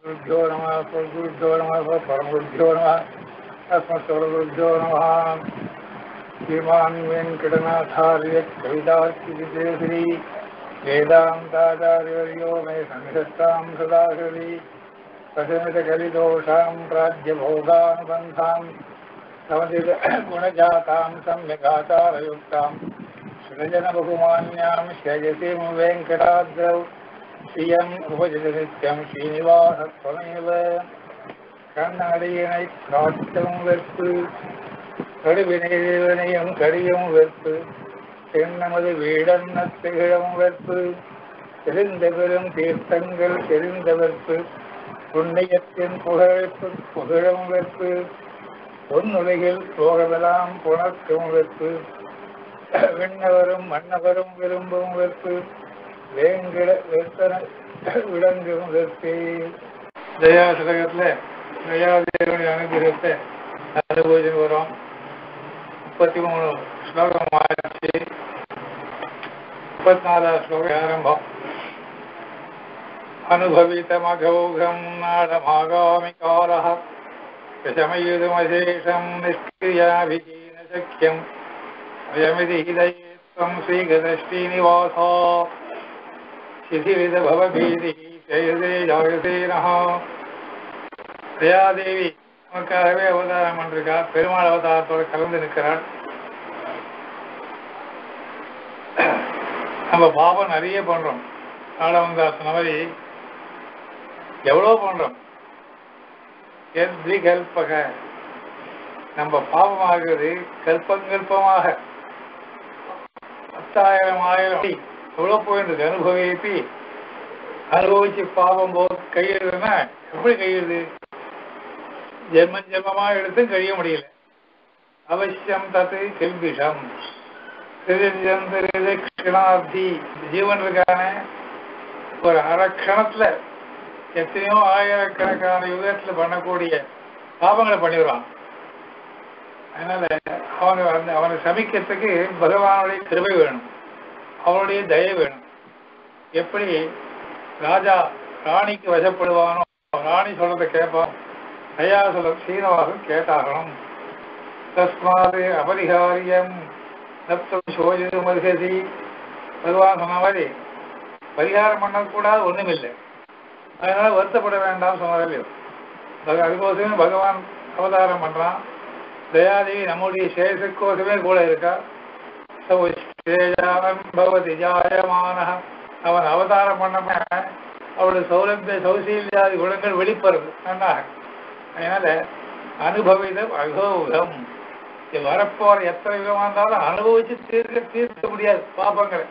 गुरुभ्यो नमः गुरुभ्यो नमः परमगुरुभ्यो नमः अस्मत्सर्वगुरुभ्यो नमः श्रीमान् वेङ्कटनाथार्य कविताश्री वेदान्ताचार्यवर्यो मे सन्निधत्तां सदा हृदि प्रशमितकलिदोषां प्राज्यभोगानुबन्धां समदितगुणजातां सम्यगाचारयुक्तां सृजनबहुमान्यां श्रयसीं वेङ्कटाद्रौ ஸ்ரீயம் உபஜித நித்தியம் ஸ்ரீனிவாசத்வமேவ கண்ணடியினை காட்டும் வெற்பு கடுவினையும் கடியும் வெற்பு தென்னமது வீடன்ன திகழும் வெற்பு தெரிந்த பெரும் தீர்த்தங்கள் தெரிந்த வெற்பு புண்ணியத்தின் புகழ்ப்பு புகழும் வெற்பு பொன்னுலகில் போகவெல்லாம் புணர்க்கும் வெற்பு விண்ணவரும் மன்னவரும் விரும்பும் வெற்பு வேங்கிட வெத்தன விளங்கும் வெற்பே தயா சதகத்துல தயாதேவனுடைய அனுகிரகத்தை அனுபவிச்சு வரோம் முப்பத்தி மூணு ஸ்லோகம் ஆச்சு முப்பத்தி நாலாவது ஸ்லோகம் ஆரம்பம் அனுபவித்தமகௌகம் நாடமாகாமி காலः விஷமயுதமசேஷம் நிஷ்கிரியாபிஜீன சக்கியம் அயமிதி ஹிதயே त्वं श्रीगतश्रीनिवासा शिथिरित भवभीतिः जयते ஜாயதே நகா தயாதேவி நமக்காகவே அவதாரம் பண்ணிருக்கா பெருமாள் அவதாரத்தோட கலந்து நிற்கிறாள் நம்ம பாபம் நிறைய பண்றோம் ஆளவந்தாசன மாதிரி எவ்வளவு பண்றோம் எத்வி கல்பக நம்ம பாவமாகிறது கல்பங்கல்பமாக பத்தாயிரம் ஆயிரம் அடி எவ்வளவு போயிருக்கு அனுபவிப்பி அனுபவிச்சு பாவம் போ கையிடுதுன்னா எப்படி கையிடுது ஜென்ம ஜென்மமா எடுத்து கழிய முடியல அவசியம் தத்து கெல்பிஷம் க்ஷணார்த்தி ஜீவன் இருக்கான ஒரு அரக்ஷணத்துல எத்தனையோ ஆயிரக்கணக்கான யுகத்துல பண்ணக்கூடிய பாவங்களை பண்ணிடுவான் அதனால அவனை அந்த அவனை சமிக்கிறதுக்கு பகவானுடைய கிருபை வேணும் அவனுடைய தயை வேணும் எப்படி ராஜா ராணிக்கு வசப்படுவானோ ராணி சொல்றதை கேட்பான் தயா சொல்ல சீனவாசம் கேட்டாகணும் தஸ்மாது அபரிகாரியம் நப்தம் சோஜிது மருகசி பகவான் சொன்ன மாதிரி பரிகாரம் பண்ணக்கூடாது ஒண்ணுமில்லை அதனால வருத்தப்பட வேண்டாம் சொன்னதில்லையோ அதுக்கோசமே பகவான் அவதாரம் பண்றான் தயாதேவி நம்முடைய சேஷக்கோசமே கூட இருக்கா பவதி ஜாயமான அவன் அவதாரம் பண்ண அவளுடைய சௌலபிய சௌசீல்யாதி குணங்கள் வெளிப்படுறது நன்றாக அதனால அனுபவிதம் அகோகம் வரப்போற எத்தனை விதமா இருந்தாலும் அனுபவிச்சு தீர்க்க தீர்க்க முடியாது பாப்பங்களை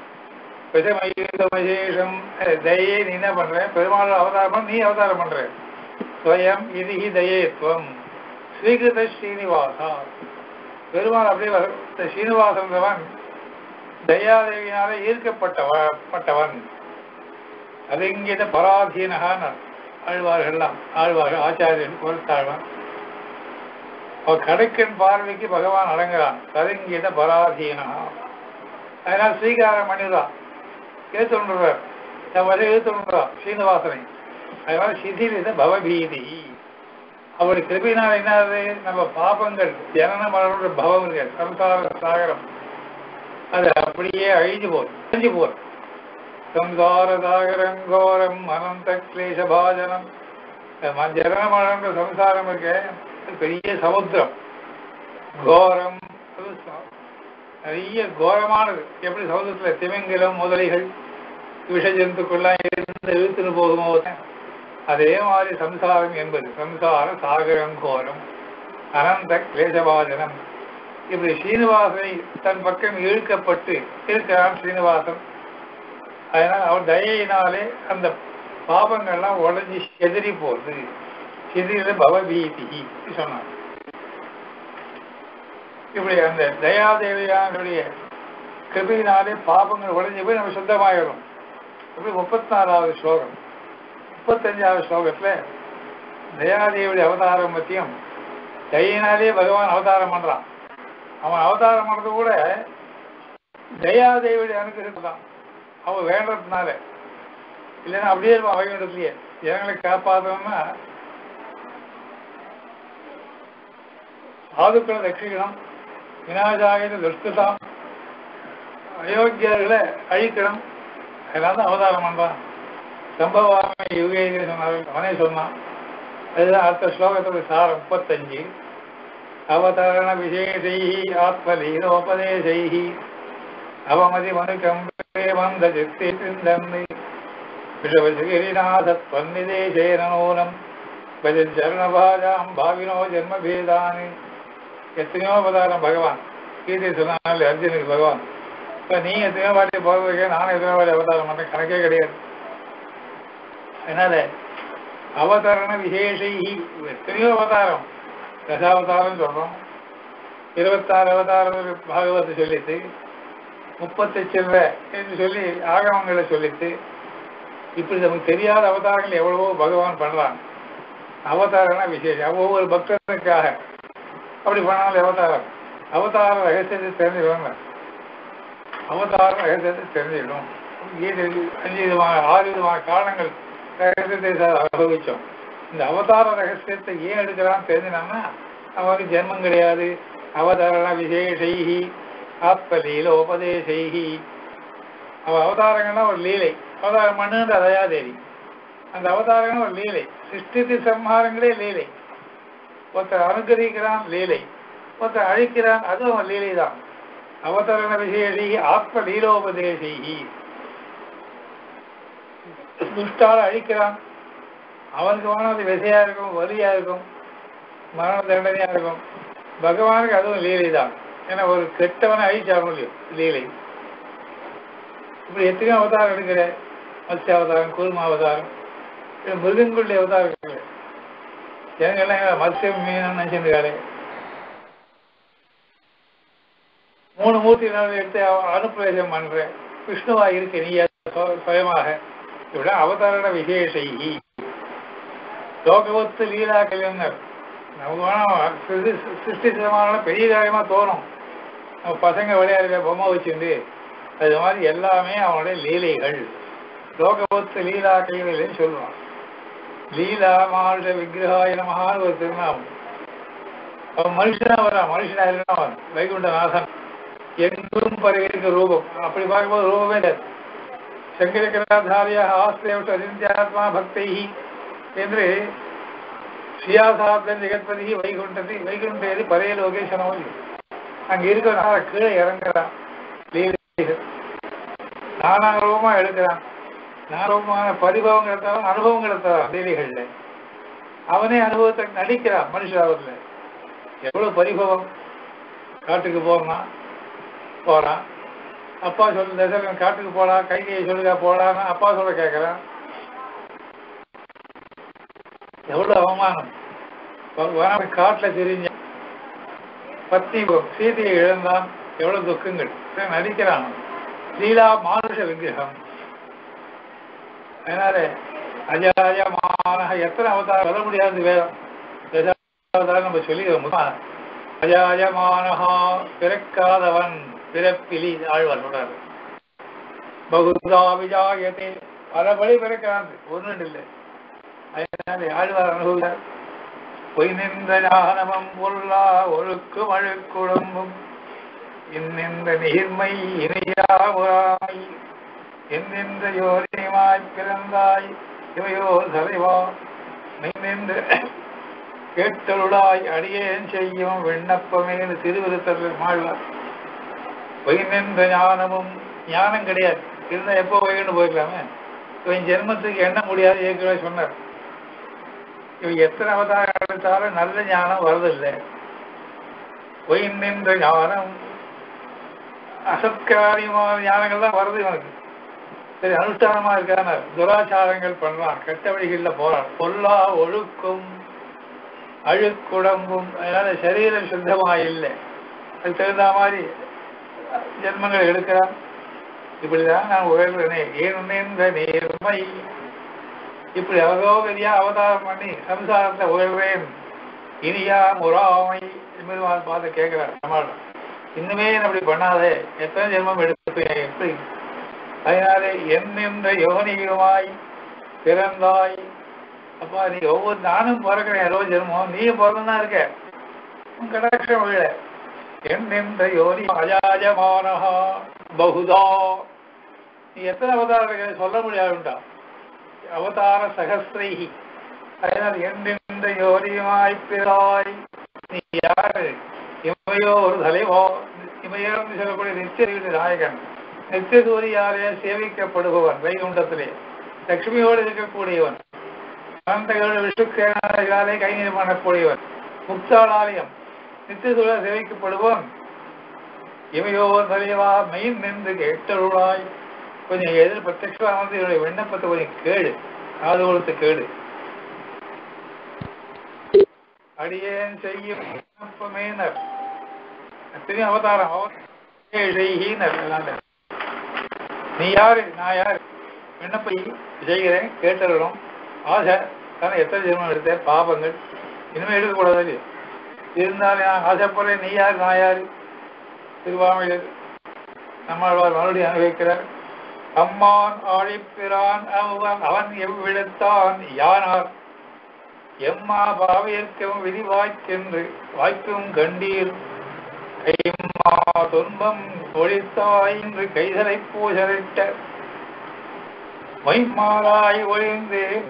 விசேஷம் தயே நீ என்ன பண்ற பெருமாள் அவதாரம் நீ அவதாரம் பண்ற ஸ்வயம் இது தயேத்துவம் ஸ்ரீகிருத ஸ்ரீனிவாசா பெருமாள் அப்படியே ஸ்ரீனிவாசன்றவன் தயாதேவியினால ஈர்க்கப்பட்டவன் பட்டவன் அதுங்கிட்ட பராதீனகான் ஆழ்வார்கள்லாம் ஆழ்வார்கள் ஆச்சாரியன் பொறுத்தாழ்வான் அவன் கடைக்கன் பார்வைக்கு பகவான் அடங்குறான் கருங்கிட பராதீனா அதனால ஸ்வீகாரம் பண்ணிடுறான் ஏத்துறார் என் வரை ஏத்துறான் ஸ்ரீனிவாசனை அதனால சிதிலித பவபீதி அவருடைய கிருபினால் என்னது நம்ம பாபங்கள் ஜனன மரணோட பவம் இருக்கு சம்சார சாகரம் அது அப்படியே அழிஞ்சு போகுது அழிஞ்சு போகுது சம்சார சாகரங்கோரம் அனந்த கிளேச பாஜனம் ஜனன மரண சம்சாரம் இருக்கு பெரிய சமுத்திரம் கோரம் நிறைய கோரமானது எப்படி சமுதிரத்துல திமிங்கிலம் முதலைகள் விஷ ஜந்துக்கள்லாம் இருந்து இழுத்துன்னு போகுமோ அதே மாதிரி சம்சாரம் என்பது சம்சார சாகரம் கோரம் அனந்த கிளேசபாஜனம் இப்படி ஸ்ரீனிவாசனை தன் பக்கம் இழுக்கப்பட்டு இருக்கிறான் ஸ்ரீனிவாசன் அதனால் அவர் தயையினாலே அந்த பாபங்கள்லாம் உடஞ்சி செதறி போகுது செதிரில பவபீதி சொன்னார் இப்படி அந்த தயாதேவியானுடைய கிருபையினாலே பாபங்கள் உடஞ்சி போய் நம்ம சுத்தமாயிடும் இப்படி முப்பத்தி நாலாவது ஸ்லோகம் முப்பத்தஞ்சாவது ஸ்லோகத்துல தயாதேவியுடைய அவதாரம் பத்தியும் தயினாலே பகவான் அவதாரம் பண்றான் அவன் அவதாரம் பண்றது கூட தயாதேவியுடைய அனுகிரகம் தான் அவன் வேண்டதுனால இல்லைன்னா அப்படியே இருப்பான் வைகுண்டத்திலேயே ஜனங்களை காப்பாற்றணும்னா சாதுக்களை ரட்சிக்கணும் வினாஜாகித துஷ்டதாம் அயோக்கியர்களை அழிக்கணும் அதெல்லாம் தான் அவதாரம் பண்றான் சம்பவாமி யுகே சொன்னார்கள் அவனே சொன்னான் அதுதான் அடுத்த ஸ்லோகத்தோட சாரம் முப்பத்தஞ்சு அவதரண விசேஷை ஆத்மலீனோபதேசை அவமதி மனுக்கம்பே வந்த சித்தி சிந்தன்னை விஷவசகிரிநாதத்வன்னிதேசேன நூனம் பஜச்சரணபாஜாம் பாவினோ ஜென்மபேதானி எத்தனையோ அவதாரம் பகவான் கீதை சொன்னாலே அர்ஜுனுக்கு பகவான் இப்ப நீ எத்தனையோ வாட்டி போகிறதுக்கே நானும் எத்தனையோ வாட்டி அவதாரம் பண்ணேன் கணக்கே கிடையாது அதனால அவதரண விசேஷை எத்தனையோ அவதாரம் தசாவதாரம் சொல்றோம் இருபத்தாறு அவதாரம் பாகவத்தை சொல்லிட்டு முப்பத்தி சில்ற என்று சொல்லி ஆகமங்களை சொல்லிட்டு இப்படி நமக்கு தெரியாத அவதாரங்கள் எவ்வளவோ பகவான் பண்றான் அவதாரம்னா விசேஷம் ஒவ்வொரு பக்தனுக்காக அப்படி பண்ணாலும் அவதாரம் அவதார ரகசியத்தை தெரிஞ்சுக்கணும் அவதார ரகசியத்தை தெரிஞ்சுக்கணும் கீதை அஞ்சு விதமான ஆறு விதமான காரணங்கள் ரகசியத்தை சார் அனுபவிச்சோம் இந்த அவதார ரகசியத்தை ஏன் எடுக்கிறான்னு தெரிஞ்சினான்னா அவனுக்கு ஜென்மம் கிடையாது அவதாரண விசேஷைஹி ஆத்மலீல உபதேசைஹி அவ அவதாரங்கள்னா ஒரு லீலை அவதாரம் பண்ணுன்ற தயாதேவி அந்த அவதாரங்கள் ஒரு லீலை சிருஷ்டித்து சம்ஹாரங்களே லீலை ஒருத்தர் அனுகிரகிக்கிறான் லீலை ஒருத்தர் அழிக்கிறான் அதுவும் ஒரு லீலை தான் அவதரண விசேஷி ஆத்ம லீலோபதேசி துஷ்டால அழிக்கிறான் அவனுக்கு வேணும் அது விசையா இருக்கும் வலியா இருக்கும் மரண தண்டனையா இருக்கும் பகவானுக்கு அதுவும் லீலை தான் ஏன்னா ஒரு கெட்டவனை அழிச்சாகணும் இல்லையோ லீலை இப்படி எத்தனையோ அவதாரம் எடுக்கிற மத்ய அவதாரம் கூர்ம அவதாரம் இது மிருகங்களுடைய அவதாரங்கள் ஜனங்கள்லாம் மத்யம் மீன் நினைச்சிருக்காரு மூணு மூர்த்தி நான் எடுத்து அவன் அனுப்பிரவேசம் பண்றேன் விஷ்ணுவா இருக்கு நீ சுய- சுயமாக இவ்வளவு அவதாரண விசேஷை லோகவத்து லீலா கல்யாணர் நமக்கு வேணாம் சிருஷ்டி சிருஷ்டிசமான பெரிய காரியமா தோணும் நம்ம பசங்க விளையாடுற பொம்மை வச்சுண்டு அது மாதிரி எல்லாமே அவனுடைய லீலைகள் லோகவத்து லீலா கைகளில் சொல்லுவான் லீலா மானுஷ விக்கிரகாய நமகான்னு ஒரு திருநாமம் அவன் மனுஷனா வரான் மனுஷனா இல்லைன்னா அவன் வைகுண்டநாதன் எங்கும் பரவியிருக்க ரூபம் அப்படி பார்க்கும்போது ரூபமே இல்லை சங்கரகராதாரியா ஆஸ்திரேவட்ட அதித்யாத்மா பக்தை என்று சியாசாப்தன் ஜெகத்பதி வைகுண்டதி வைகுண்டேதி பரைய லோகேஷனோலி அங்க இருக்கிற கீழே இறங்குறான் லீலைகள் நானா ரூபமா எடுக்கிறான் நாரூபமான பரிபவங்களை தவிர அனுபவங்களை தவிர லீலைகள்ல அவனே அனுபவத்தை நடிக்கிறான் மனுஷாவதுல எவ்வளவு பரிபவம் காட்டுக்கு போறான் போறான் அப்பா சொல்லு தசரன் காட்டுக்கு போடா கைகையை சொல்லுங்க போடான்னு அப்பா சொல்ல கேட்கறான் எவ்வளவு அவமானம் பகவான் காட்டுல தெரிஞ்ச பத்னி சீதையை இழந்தான் எவ்வளவு துக்கங்கள் இதை நடிக்கிறான் லீலா மானுஷ விக்கிரகம் அதனால அஜாயமான எத்தனை அவதாரம் வர முடியாது வேதம் தசாவதாரம் நம்ம சொல்லி அஜாயமானஹா பிறக்காதவன் பிறப்பிலி ஆழ்வார் சொல்றாரு பகுதா விஜாயத்தே பலபடி பிறக்கிறான் ஒன்று இல்லை அதனால ஆழ்வார் அனுபவித்தார் பொய் நின்ற ஞானமும் பொல்லா ஒழுக்கும் அழுக்குடம்பும் இன்னின்ற நீர்மை இனியாமுறாய் என்னென்ற யோனிமாய் பிறந்தாய் இவையோ தலைவா நின்று கேட்டலுடாய் அடியேன் செய்யும் விண்ணப்பமே திருவிருத்தர்கள் மாழ்வார் பொய் நின்ற ஞானமும் ஞானம் கிடையாது இருந்தா எப்போ வைகண்டு போயிருக்கலாமே இவன் ஜென்மத்துக்கு எண்ண முடியாது ஏற்கனவே சொன்னார் இவன் எத்தனை அவதாரம் எடுத்தாலும் நல்ல ஞானம் வரதில்லை பொய் நின்ற ஞானம் அசத்காரியமான ஞானங்கள் தான் வருது இவனுக்கு சரி அனுஷ்டானமா இருக்கான துராச்சாரங்கள் பண்றான் கெட்ட வழிகள்ல போறான் பொல்லா ஒழுக்கும் அழுக்குடம்பும் அதனால சரீரம் சுத்தமா இல்லை அதுக்கு தகுந்த மாதிரி ஜென்மங்கள் எடுக்கிறான் இப்படிதான் நான் உயர்கிறேனே ஏன் இந்த நேர்மை இப்படி அவதோகதியா அவதாரம் பண்ணி சம்சாரத்தை உயர்வேன் இனியா முறாமை பெருமாள் பார்த்து கேட்கிறார் சமாளம் இன்னுமே நான் அப்படி பண்ணாதே எத்தனை ஜென்மம் எடுப்பேன் எப்படி அதனாலே என்னென்ற யோனியுமாய் பிறந்தாய் அப்பா நீ ஒவ்வொரு நானும் பிறக்கிறேன் ஏதோ ஜென்மம் நீ பிறந்தான் இருக்க உன் கடாட்சம் விழ எண்ணென்ற யோனி அஜாஜமானஹா பகுதா நீ எத்தனை அவதாரம் இருக்க சொல்ல முடியாதுண்டா அவதார சகஸ்திரைஹி அதனால் எண்ணென்ற யோனியுமாய் பிறாய் நீ யாரு இமையோ ஒரு தலைவோ இமையோன்னு சொல்லக்கூடிய நித்திய நாயகன் நித்திய சூரியாலே சேவிக்கப்படுபவன் வைகுண்டத்திலே லட்சுமியோடு இருக்கக்கூடியவன் அனந்தகளோடு விஷ்ணுக்கேனாலே கைநீர் பண்ணக்கூடியவன் முக்தாலாலயம் நித்திய சூழ சேவிக்கப்படுபவன் இமையோ தலைவா மெயின் நின்று கேட்டருளாய் கொஞ்சம் எதிர் பிரத்யட்சமா வந்து என்னுடைய விண்ணப்பத்தை கொஞ்சம் கேடு காது கொடுத்து கேடு அடியேன் செய்யும் விண்ணப்பமேனர் எத்தனையும் அவதாரம் அவர் செய்கினர் எல்லாமே நீ யாரு நான் யாரு விண்ணப்பை செய்கிறேன் கேட்டறணும் ஆசை ஆனால் எத்தனை ஜென்மம் எடுத்தேன் பாபங்கள் இனிமேல் எடுக்கக்கூடாது இல்லையா இருந்தாலும் நான் ஆசைப்படுறேன் நீ யார் நான் யாரு திருவாமையில் நம்மாழ்வார் மறுபடியும் அனுபவிக்கிறார் அம்மான் ஆழிப்பிரான் அவன் அவன் எவ்விடத்தான் யானார் எம்மா பாவியற்கும் விதி வாய்க்கென்று வாய்க்கும் கண்டீர் கைம்மா துன்பம் ஒழித்தாய் என்று கைதலை பூசலிட்ட மைமாலாய் ஒழிந்தேன்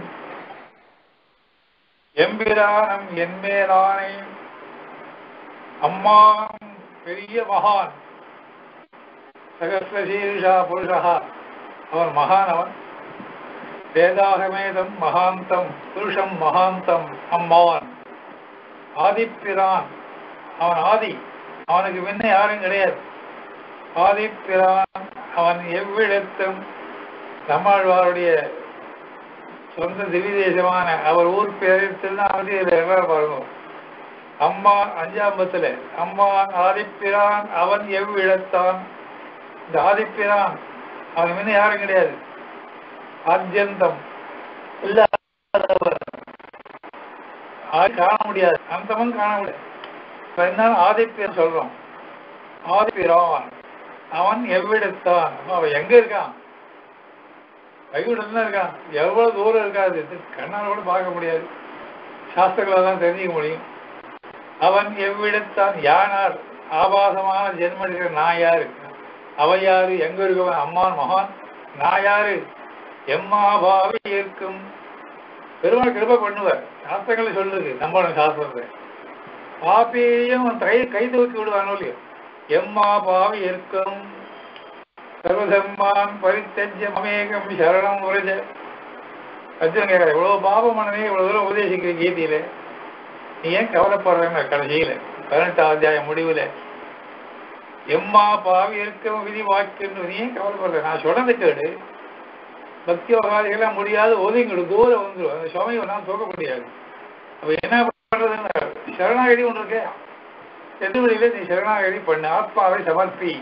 எம்பிரானம் என்மேலானே அம்மா பெரிய மகான் சகசிரசீர்ஷா புருஷா அவன் மகான் அவன் வேதாகமேதம் மகாந்தம் புருஷம் மகாந்தம் அம்மான் ஆதிப்பிரான் அவன் ஆதி அவனுக்கு முன்ன யாரும் கிடையாது ஆதிப்பிரான் அவன் எவ்விடத்தும் நம்மாழ்வாருடைய சொந்த திவ்ய தேசமான அவர் ஊர் பேரில் திருநாமதி பாருங்க அம்மா அஞ்சாம்பத்துல அம்மான் ஆதிப்பிரான் அவன் எவ்விடத்தான் இந்த ஆதிப்பிரான் அவன் முன்ன யாரும் கிடையாது ஆத்தியந்தம் இல்லாதவர் ஆதி காண முடியாது அந்தமும் காண முடியாது இப்ப என்ன ஆதிப்பியன் சொல்றோம் ஆதிப்பிரான் அவன் எவ்விடத்தான் அப்ப அவன் எங்க இருக்கான் வைகுண்டத்துல இருக்கான் எவ்வளவு தூரம் இருக்காது இது கண்ணால கூட பார்க்க முடியாது சாஸ்திரங்களால் தான் தெரிஞ்சுக்க முடியும் அவன் எவ்விடத்தான் யானார் ஆபாசமான ஜென்மம் இருக்கிற நான் யாரு அவ யாரு எங்க இருக்கவன் அம்மான் மகான் நான் யாரு எம்மா பாவி இருக்கும் பெருமாள் கிருப பண்ணுவார் சாஸ்திரங்களை சொல்லுது நம்மளோட சாஸ்திரத்தை பாப்பியையும் அவன் கை கை தூக்கி விடுவானோ இல்லையோ எம்மா பாவி இருக்கும் சர்வதர்மான் பரித்தஜ மமேகம் சரணம் உரஜ அர்ஜுன் கேட்கற இவ்வளவு பாபமானவே இவ்வளவு தூரம் உபதேசிக்கிற கீதையில நீ ஏன் கவலைப்படுறேன்னு கடைசியில பதினெட்டாம் அத்தியாயம் முடிவுல எம்மா பாவி இருக்கும் விதி வாக்கியம் நீ ஏன் கவலைப்படுற நான் சொன்னது கேடு பக்தி வகாதிகள்லாம் முடியாது ஒதுங்கிடு தூரம் வந்துடும் அந்த சுமையை நான் தூக்க முடியாது அப்ப என்ன பண்றதுன்னு சரணாகதி ஒன்று இருக்கே எதிர்வழியில நீ சரணாகதி பண்ணு ஆத்மாவை சமர்ப்பி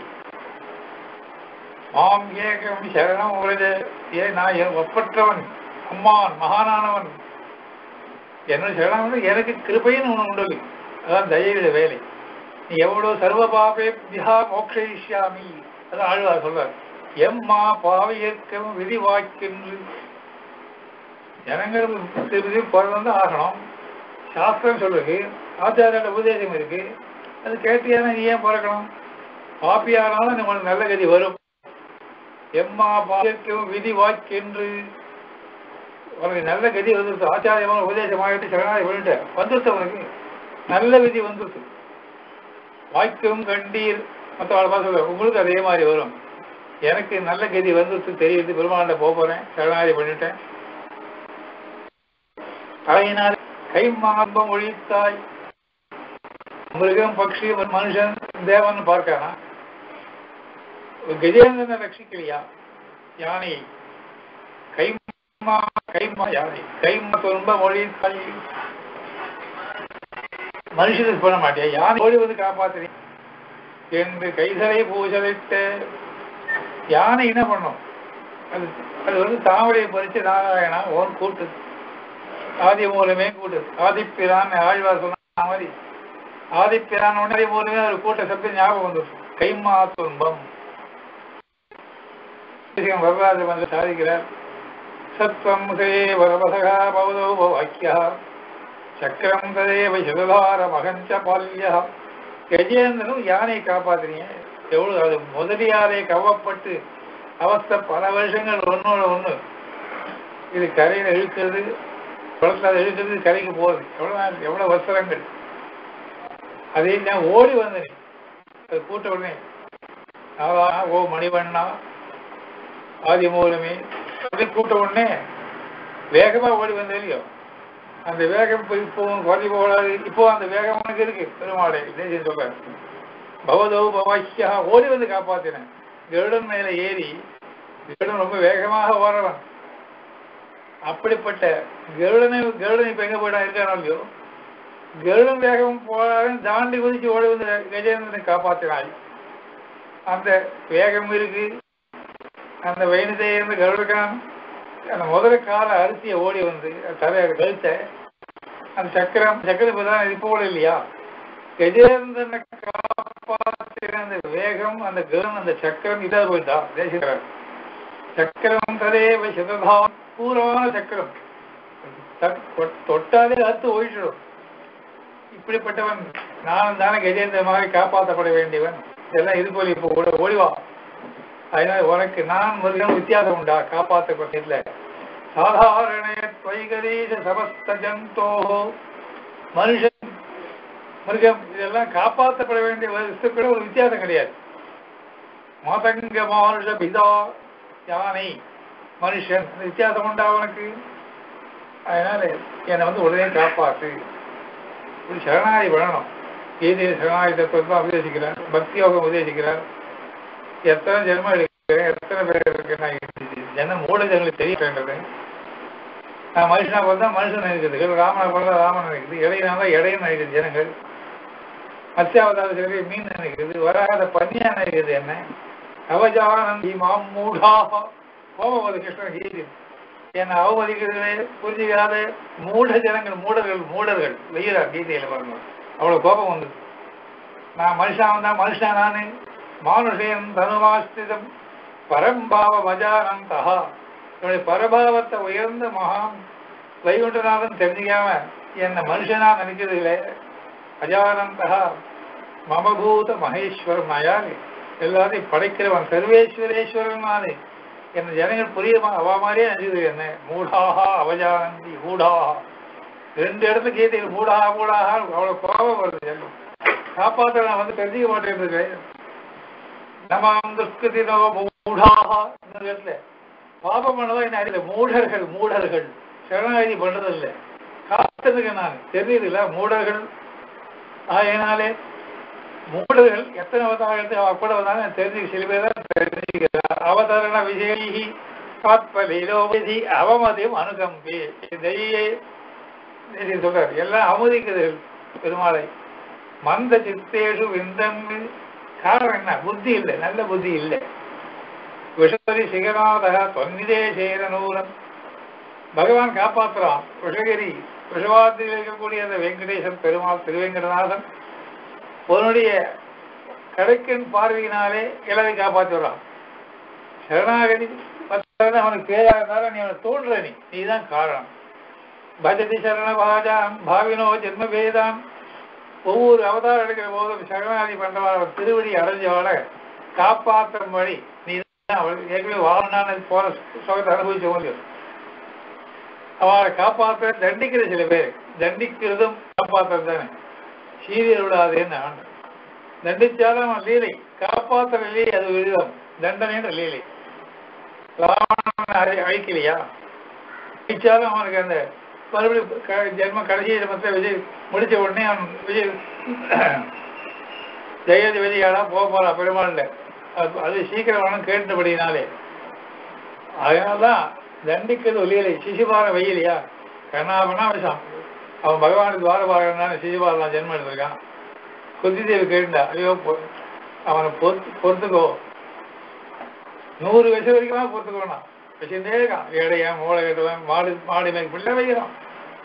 மாம் ஏகம் சரணம் உலக ஏ நான் என் ஒப்பற்றவன் அம்மான் மகானானவன் என்ன சரணம் எனக்கு கிருபைன்னு ஒண்ணு உண்டு அதான் தயவிட வேலை நீ எவ்வளவு சர்வ பாபே தியா மோக்ஷயிஷ்யாமி அதான் ஆழ்வார் சொல்றார் எம்மா பாவியற்கும் விதி வாக்கின்று ஜனங்கள் திருப்பதி பிறந்து ஆகணும் சாஸ்திரம் சொல்லுது ஆச்சாரியோட உபதேசம் இருக்கு அது கேட்டியான நீ ஏன் பிறக்கணும் பாப்பியானாலும் நம்மளுக்கு நல்ல கதி வரும் எம்மா பாவியற்கும் விதி வாக்கின்று உனக்கு நல்ல கதி வந்துருச்சு ஆச்சாரியமான உபதேசம் ஆகிட்டு சரணாதி பண்ணிட்டு வந்துருச்சு உனக்கு நல்ல விதி வந்துருச்சு வாய்க்கும் கண்டீர் மற்ற சொல்ல உங்களுக்கு அதே மாதிரி வரும் எனக்கு நல்ல கதி வந்துருச்சு தெரியுது பெருமாண்ட போக போறேன் சரணாதி பண்ணிட்டேன் தலையினால் கை மாம்பம் ஒழித்தாய் மிருகம் பக்ஷி மனுஷன் தேவன் பார்க்கானா கஜேந்திரனை ரட்சிக்கலையா யானை கைமா கைமா யானை கைமா துன்ப மொழி தாய் மனுஷனுக்கு பண்ண மாட்டியா யானை ஓடி வந்து காப்பாத்துறீங்க என்று கைதலை பூசலிட்டு யானை என்ன பண்ணும் அது அது வந்து தாமரையை பறிச்சு நாராயணா ஓன் கூட்டு ஆதி மூலமே கூட்டு ஆதிப்பிரான் ஆழ்வார் சொன்ன மாதிரி ஆதிப்பிரான் உடனே மூலமே ஒரு கூட்ட சப்தம் ஞாபகம் வந்துடும் கைமா துன்பம் வரலாறு வந்து சாதிக்கிறார் சத்வம் ததேவ ரபசகா பவதோ வாக்கியா சக்கரம் ததேவ சிவதார மகஞ்ச பால்யா கஜேந்திரனும் யானையை காப்பாத்துறீங்க எவ்வளவு அது முதலியாரே கவப்பட்டு அவஸ்தை பல வருஷங்கள் ஒன்னோட ஒண்ணு இது கரையில இழுக்கிறது குளத்துல அதை இழுக்கிறது கரைக்கு போகுது எவ்வளவு நாள் எவ்வளவு வருஷங்கள் அதே நான் ஓடி வந்தேன் அது கூட்ட உடனே நாதா ஓ மணிவண்ணா ஆதி மூலமே அப்படி கூட்ட உடனே வேகமா ஓடி வந்தேன் இல்லையோ அந்த வேகம் இப்போ இப்போ குறைஞ்சி போகாது இப்போ அந்த வேகம் உனக்கு இருக்கு பெருமாளே தேசியம் சொல்றாரு பவதோ பவாக்கியா ஓடி வந்து காப்பாத்தினேன் கருடன் மேல ஏறி கருடன் ரொம்ப வேகமாக ஓடுறான் அப்படிப்பட்ட கருடனை கருடன் இப்ப எங்க போயிட்டா இருக்கானோ இல்லையோ கருடன் வேகம் போறாருன்னு தாண்டி குதிச்சு ஓடி வந்து கஜேந்திரனை காப்பாத்தினாள் அந்த வேகம் இருக்கு அந்த வயனத்தை இருந்து கருடக்கான் அந்த முதல்ல கால அரிசியை ஓடி வந்து தலையை கழுத்த அந்த சக்கரம் சக்கரம் இப்பதான் இப்போ கூட இல்லையா கஜேந்திரனை காப்பாற்றின அந்த வேகம் அந்த கருடன் அந்த சக்கரம் இதாக போயிட்டா தேசிக்கிறார் சக்கரம் ததேவ சிததாம் பூரமான சக்கரம் தட்- தொ- தொட்டாலே அத்து ஓயிடும் இப்படிப்பட்டவன் நானும் தானே கஜேந்திரமாக காப்பாற்றப்பட வேண்டியவன் இதெல்லாம் இது போல இப்போ ஓட ஓடிவா அதனால உனக்கு நான் மிருகம் வித்தியாசம் உண்டா காப்பாற்றப்பட்டதில்ல சாதாரண வைகரீச சமஸ்த ஜந்தோ மனுஷன் மிருகம் இதெல்லாம் காப்பாற்றப்பட வேண்டிய வஸ்துக்கள ஒரு வித்தியாசம் கிடையாது மதங்க மானுஷ பிதா யானை மனுஷன் இந்த வித்தியாசம் உண்டா அவனுக்கு அதனால என்னை வந்து உடனே காப்பாத்து ஒரு சரணாகி வேணும் கீதையில் சரணாகி தத்துவத்தை உபதேசிக்கிறார் பக்தி யோகம் உபதேசிக்கிறார் எத்தனை ஜென்மம் எடுக்கிறேன் எத்தனை பேர் இருக்கு நான் ஜனம் மூட ஜனங்களுக்கு தெரியன்றது நான் மனுஷனா பிறந்தா மனுஷன் நினைக்கிறது ராமனா பிறந்தா ராமன் நினைக்குது இடையினா இடையும் நினைக்குது ஜனங்கள் மத்தியாவதார சரி மீன் நினைக்கிறது வராத பன்னியா நினைக்கிறது என்ன அவஜானந்தி மாம் மூடாக கோபவது கிருஷ்ணன் கீதை என்னை அவமதிக்கிறது புரிஞ்சுக்காத மூட ஜனங்கள் மூடர்கள் மூடர்கள் வெய்யறார் கீதையில பாருங்க அவ்வளவு கோபம் வந்தது நான் மனுஷன் தான் மனுஷன் நானு மானுஷேன் தனுமாஸ்திதம் பரம்பாவ மஜானந்தா என்னுடைய பரபாவத்தை உயர்ந்த மகான் வைகுண்டநாதன் தெரிஞ்சுக்காம என்னை மனுஷனா நினைக்கிறது இல்லை அஜானந்தா மமபூத மகேஸ்வரன் நாயாரு எல்லாத்தையும் படைக்கிறவன் சர்வேஸ்வரேஸ்வரன் நானே என்ன ஜனங்கள் புரியுமா அவ மாதிரியே நினைச்சது என்ன மூடாகா அவஜானந்தி மூடாகா ரெண்டு இடத்துல கீதையில் மூடாகா மூடாகா அவ்வளவு கோபம் வருது ஜனம் காப்பாற்ற நான் வந்து தெரிஞ்சுக்க மாட்டேன் நமாம் துஷ்கிருதி நவ மூடாகா இந்த இடத்துல பாபம் பண்ணதான் என்ன அறியல மூடர்கள் மூடர்கள் சரணாகதி பண்றதில்ல காத்துருக்கேன் நான் தெரியுதுல்ல மூடர்கள் ஆகையினாலே மூடர்கள் எத்தனை அவதாரத்தை அப்பட வந்தாலும் தெரிஞ்சு சில பேர் தான் தெரிஞ்சுக்கிறார் அவதரண விஜயி காத்பலீலோபதி அவமதியும் அனுகம்பி தெய்யே சொல்றாரு எல்லாம் அவமதிக்குது பெருமாளை மந்த சித்தேஷு விந்தம் காரணம் என்ன புத்தி இல்லை நல்ல புத்தி இல்லை விஷபரி சிகநாதக தொன்னிதேசேர நூலம் பகவான் காப்பாற்றுறான் விஷகிரி விஷவாத்தில் இருக்கக்கூடிய அந்த வெங்கடேசன் பெருமாள் திருவேங்கடநாதன் உன்னுடைய கடைக்கன் பார்வையினாலே எல்லாரையும் காப்பாற்றுறான் சரணாகதி பத்தாவது அவனுக்கு பேரா இருந்தாலும் நீ அவனை தோன்ற நீ நீதான் காரணம் பஜதி சரண பாஜாம் பாவினோ ஜென்ம வேதாம் ஒவ்வொரு அவதாரம் எடுக்கிற போதும் சரணாகதி பண்றவன் அவன் திருவடி அடைஞ்சவள காப்பாற்றும்படி நீ தான் அவள் ஏற்கனவே வாழனான போற சுகத்தை அனுபவிச்ச முடியும் அவளை காப்பாற்ற தண்டிக்கிற சில பேர் தண்டிக்கிறதும் காப்பாற்றுறது தானே சீரியல் விடாதேன்னு ஆண்டு தண்டிச்சாலும் அவன் லீலை காப்பாற்றுற லீலை அது விதம் தண்டனைன்ற லீலை ராவணன் அழி- அழிக்கலையா அழிச்சாலும் அவனுக்கு அந்த மறுபடியும் க- ஜென்ம கடைசி ஜென்மத்தில் விஜய் முடிச்ச உடனே அவன் விஜய் ஜெயதி விஜயாடா போக போறான் பெருமாள்ல அது அது சீக்கிரம் வேணும் கேட்டபடினாலே அதனாலதான் தண்டிக்கிறது ஒலியலை சிசுபார வெயிலையா கண்ணாபனா விஷம் அவன் பகவானுக்கு துவாரபாகனான சிசுபாரன் ஜென்மம் எடுத்திருக்கான் குந்தி தேவி கேட்டா ஐயோ பொ- அவனை பொறுத்து பொறுத்துக்கோ நூறு வயசு வரைக்கும் பொறுத்துக்கோனா வச்சுட்டே இருக்கான் ஏழையன் மூளை கட்டுவன் மாடு மாடு மேய்க்கு பிள்ளை வைக்கிறான்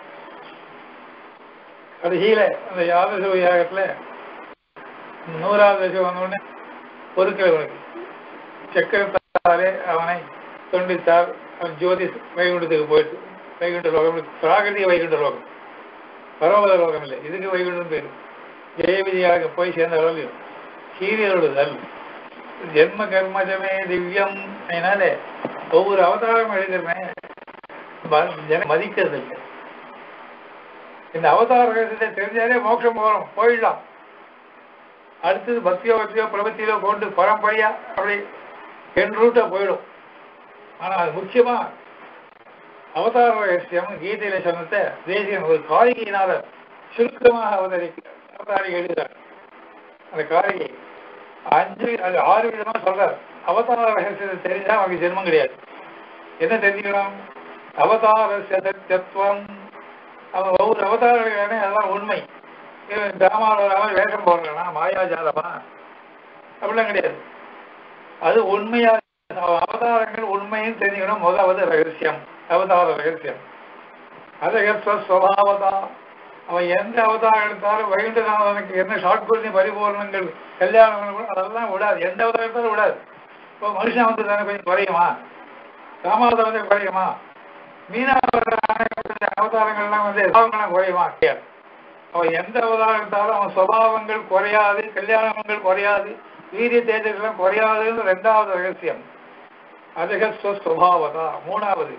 கடைசியில அந்த யாதச யாகத்துல நூறாவது வயசு வந்தோடனே பொறுக்கல அவனுக்கு சக்கரத்தாலே அவனை துண்டித்தார் அவன் ஜோதி வைகுண்டத்துக்கு போயிட்டு வைகுண்ட லோகம் பிராகிருதிக வைகுண்ட லோகம் பரமத லோகம் இல்லை இதுக்கு வைகுண்டம் பேரு ஜெயவிதியாக போய் சேர்ந்த அளவுலையும் சீரியருடுதல் ஜென்ம கர்மஜமே திவ்யம் அதனால ஒவ்வொரு அவதாரம் எழுதுறேன் மதிக்கிறது இல்லை இந்த அவதார ரகசியத்தை தெரிஞ்சாலே மோட்சம் போகணும் போயிடலாம் அடுத்தது பக்தியோ பக்தியோ பிரபத்தியோ கொண்டு பரம்பரையா அப்படி என் ரூட்டா போயிடும் ஆனா அது முக்கியமா அவதார ரகசியம் கீதையில சொன்னத தேசியன் ஒரு காரிகையினால சுருக்கமாக அவதரி அவதாரி எழுதுறார் அந்த காரிகை அஞ்சு அது ஆறு விதமா சொல்றார் அவதார ரகசியத்தை தெரிஞ்சா அவனுக்கு ஜென்மம் கிடையாது என்ன தெரிஞ்சுக்கணும் அவதார சத்தியத்துவம் அவன் ஒவ்வொரு அவதாரங்களுமே அதெல்லாம் உண்மை இவன் ராமாவதாரம் வேஷம் போடுறானா மாயாஜாலமா அப்படிலாம் கிடையாது அது உண்மையா அவதாரங்கள் உண்மையும் தெரிஞ்சுக்கணும் முதலாவது ரகசியம் அவதார ரகசியம் அதகஸ்வ ஸ்வபாவதா அவன் எந்த அவதாரம் எடுத்தாலும் வைகுண்டநாதனுக்கு என்ன ஷாட்புரணி பரிபூர்ணங்கள் கல்யாணம் கூட அதெல்லாம் விடாது எந்த அவதாரம் எடுத்தாலும் விடாது இப்போ மனுஷன் வந்து தானே கொஞ்சம் குறையுமா ராமாவதாரம் வந்து குறையுமா மீனா அவதாரங்கள்லாம் வந்து அவங்களாம் குறையுமா கிடையாது அவன் எந்த அவதாரம் எடுத்தாலும் அவன் சுவாவங்கள் குறையாது கல்யாணங்கள் குறையாது வீரிய தேஜஸ்லாம் குறையாதுன்னு ரெண்டாவது ரகசியம் அதிகஸ்வபாவதா மூணாவது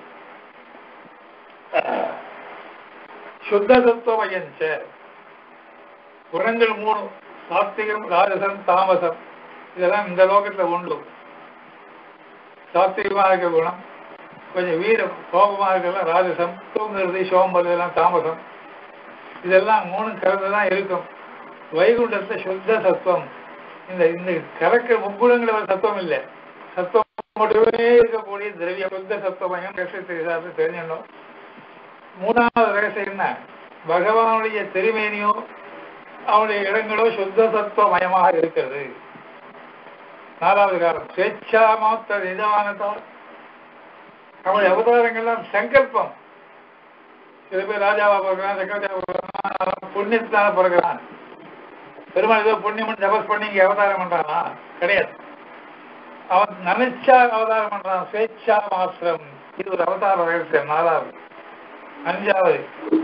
சுத்த தத்துவமயஞ்ச குணங்கள் மூணு சாத்விகம் ராஜசம் தாமசம் இதெல்லாம் இந்த லோகத்துல உண்டு சாத்விகமா இருக்க குணம் கொஞ்சம் வீரம் கோபமா இருக்கலாம் ராஜசம் தூங்குறது சோம்பல் இதெல்லாம் தாமசம் இதெல்லாம் மூணு கலந்துதான் இருக்கும் வைகுண்டத்துல சுத்த சத்துவம் இந்த இந்த கலக்க முக்குணங்கள் ஒரு சத்துவம் இல்லை சத்துவம் மட்டுமே இருக்கக்கூடிய திரவிய சுத்த சத்துவமயம் ரகசியத்தை சார்ந்து தெரிஞ்சிடணும் மூணாவது ரகசியம் என்ன பகவானுடைய திருமேனியோ அவனுடைய இடங்களோ சுத்த சத்துவமயமாக இருக்கிறது நாலாவது காரணம் ஸ்வேச்சா மாத்திர நிதானத்தால் அவனுடைய அவதாரங்கள்லாம் சங்கல்பம் சில பேர் ராஜாவா பிறக்கிறான் சக்கரவர்த்தியா பிறக்கிறான் புண்ணியத்தான பிறக்கிறான் பெருமாள் ஏதோ புண்ணியம் ஜபஸ் பண்ணி இங்க அவதாரம் பண்றானா கிடையாது அவன் நினைச்சா அவதாரம் பண்றான் ஸ்வேச்சா மாத்திரம் இது ஒரு அவதார ரகசியம் நாலாவது அஞ்சாவது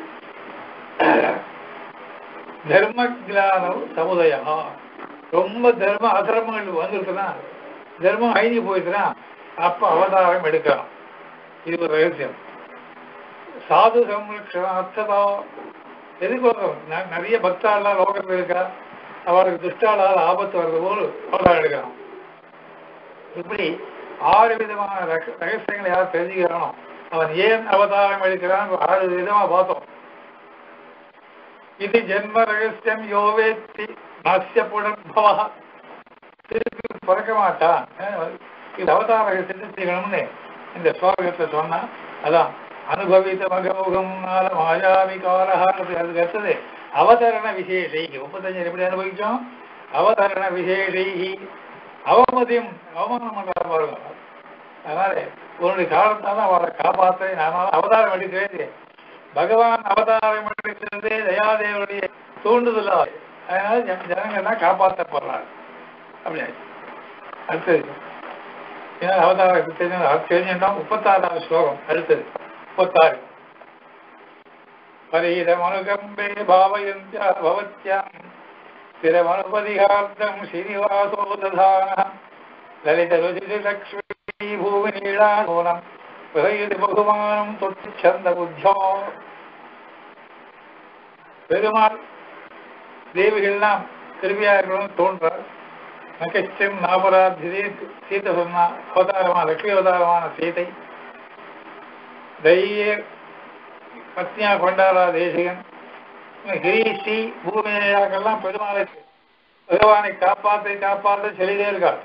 தர்ம கிளானம் சமுதயா ரொம்ப தர்ம அதர்மங்கள் வந்திருக்குன்னா தர்மம் அழிஞ்சு போயிட்டுனா அப்ப அவதாரம் எடுக்கலாம் இது ஒரு ரகசியம் சாது சம்ரக்ஷணம் அர்த்ததா எதுக்கோசம் ந- நிறைய பக்தாலாம் லோகத்தில் இருக்கா அவருக்கு துஷ்டாளால் ஆபத்து வர்றது போல் அவதாரம் எடுக்கலாம் இப்படி ஆறு விதமான ரக- ரகசியங்களை யார் தெரிஞ்சுக்கிறானோ அவன் ஏன் அவதாரம் எடுக்கிறான் ஆறு விதமா பார்த்தோம் இது ஜென்ம ரகசியம் யோவேத்தி நாசிய புனர்பவா திருப்பி பிறக்க மாட்டான் அஹ் இது அவதார ரகசியத்தை செய்யணும்னு இந்த ஸ்லோகத்தை சொன்னா அதான் அனுபவித்த மகமுகம் மாயாவி காலஹா அதுக்கு அடுத்தது அவதரண விசேஷை முப்பத்தஞ்சு எப்படி அனுபவிச்சோம் அவதரண விசேஷை அவமதியம் அவமானம் பண்ற பாருங்க அதனால உன்னுடைய காலத்தால் அவரை காப்பாற்ற நான் அவதாரம் எடுக்கிறேன் பகவான் அவதாரம் எடுக்கிறது தயாதேவனுடைய தூண்டுதலால் அதனால ஜன- ஜனங்கள்லாம் காப்பாற்றப்படுறாங்க அப்படியா அடுத்தது ஏன்னா அவதாரம் தெரிஞ்சு தெரிஞ்சுட்டோம் முப்பத்தாறாவது ஸ்லோகம் அடுத்தது முப்பத்தாறு பரீரமனுகம்பே பாவயந்தியா பவத்யாம் ஸ்திரமனுபதிகார்த்தம் ஸ்ரீனிவாசோ ததான லலித ருஜிதி லக்ஷ்மி பூமி நீளாசோனம் பிரயதி பகுமானம் தொட்டு சந்த புத்தியோ பெருமாள் தேவிகள்லாம் கிருபியா இருக்கணும்னு தோன்றார் நகச்சம் நாபராத்திரே சீதை சொன்னா அவதாரமான லட்சுமி அவதாரமான சீதை தைரிய பத்னியா கொண்டாரா தேசிகன் கிரீஷி பூமியாக்கெல்லாம் பெருமாளுக்கு பகவானை காப்பாற்ற காப்பாற்ற சொல்லிட்டே இருக்காள்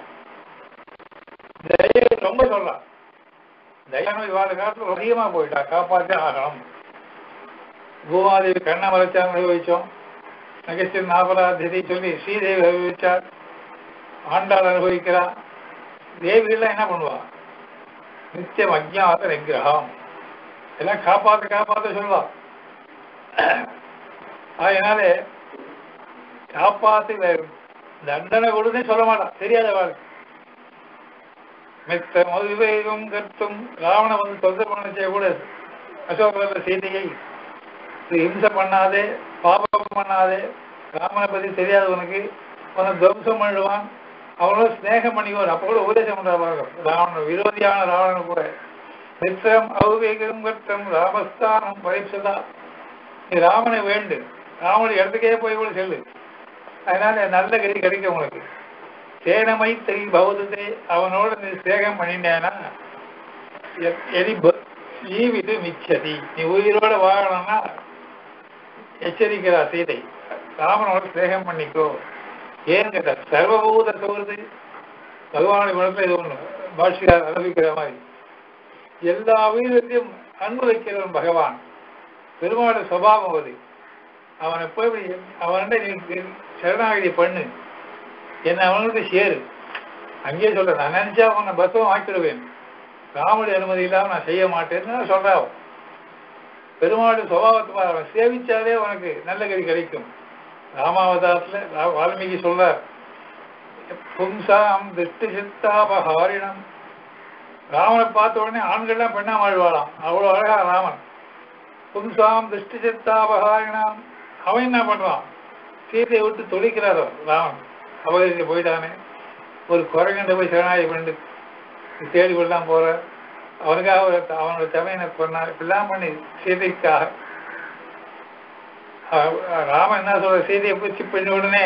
தயை ரொம்ப சொல்றான் தயானு இவாத காலத்துல அதிகமா போயிட்டா காப்பாற்றே ஆகணும் பூமாதேவி கண்ணை மறைச்சா அனுபவிச்சோம் நகைச்சின் நாபராத்தியதை சொல்லி ஸ்ரீதேவி அனுபவிச்சார் ஆண்டாள் அனுபவிக்கிறா தேவிகள்லாம் என்ன பண்ணுவா நித்தியம் அஜ்ஞாத நிகிரகம் எல்லாம் காப்பாத்த காப்பாத்த சொல்லலாம் அதனால காப்பாத்து வே- தண்டனை கொடுன்னு சொல்ல மாட்டான் தெரியாத வாழ்க்கை மித்த மதுவேகம் கத்தும் ராவண வந்து தொந்தரவு பண்ணச்சே கூட அசோகவல்ல சீதையை இது ஹிம்சை பண்ணாதே பாபம் பண்ணாதே ராமனை பத்தி தெரியாது உனக்கு உன துவம்சம் பண்ணுவான் அவனோட ஸ்நேகம் பண்ணிக்குவார் அப்போ கூட உபதேசம் பண்றாங்க ராவணன் விரோதியான ராவணன் கூட நித்திரம் அவிவேகம் கட்டம் ராமஸ்தானம் பரீட்சதா நீ ராமனை வேண்டு ராமனுடைய இடத்துக்கே போய் கூட செல்லு அதனால நல்ல கதி கிடைக்கும் உனக்கு சேனமை தெரி பௌதத்தை அவனோட நீ சேகம் பண்ணினேன்னா எ- எதி ப- ஜீவிது மிச்சதி நீ உயிரோட வாழணும்னா எச்சரிக்கிறா சீதை ராமனோட சேகம் பண்ணிக்கோ ஏன்னு கேட்டா சர்வபூத சோர்து பகவானுடைய குணத்துல இது ஒண்ணு பாஷியார் அனுபவிக்கிற மாதிரி எல்லா உயிரத்தையும் அன்பு வைக்கிறவன் பகவான் பெருமாளோட சுபாவம் அது அவனை போய் இப்படி அவன்கிட்ட நீ சரணாகதி பண்ணு என்னை அவனுக்கு சேரு அங்கேயே சொல்ற நான் நினைச்சா உன்னை பஸ்ஸும் ஆக்கிடுவேன் ராமுடைய அனுமதி இல்லாம நான் செய்ய மாட்டேன்னு நான் சொல்றேன் அவன். பெருமாளுடைய சுபாவத்தை பாரு, அவன் சேவிச்சாலே உனக்கு நல்ல கதி கிடைக்கும் ராமாவதாரத்துல ரா- வால்மீகி சொல்றார் பும்சாம் திருஷ்டி சித்தாபஹாரிணம் ராமனை பார்த்த உடனே ஆண்கள்லாம் பெண்ணா வாழ்வாளாம் அவ்வளவு அழகா ராமன் பும்சாம் திருஷ்டி சித்தாபஹாரிணம் அவன் என்ன பண்றான் சீதையை விட்டு தொழிக்கிறார் அவன், ராமன் அபகரிச்சு போயிட்டானே ஒரு குரங்கண்ட போய் சரணாகி பண்ணி தேடி கொள்ளலாம் போற அவனுக்காக ஒரு அவனோட தமையனை கொண்டான் இப்படிலாம் பண்ணி சீதைக்காக அஹ் ராமன் என்ன சொல்ற சீதையை பிடிச்சி பண்ண உடனே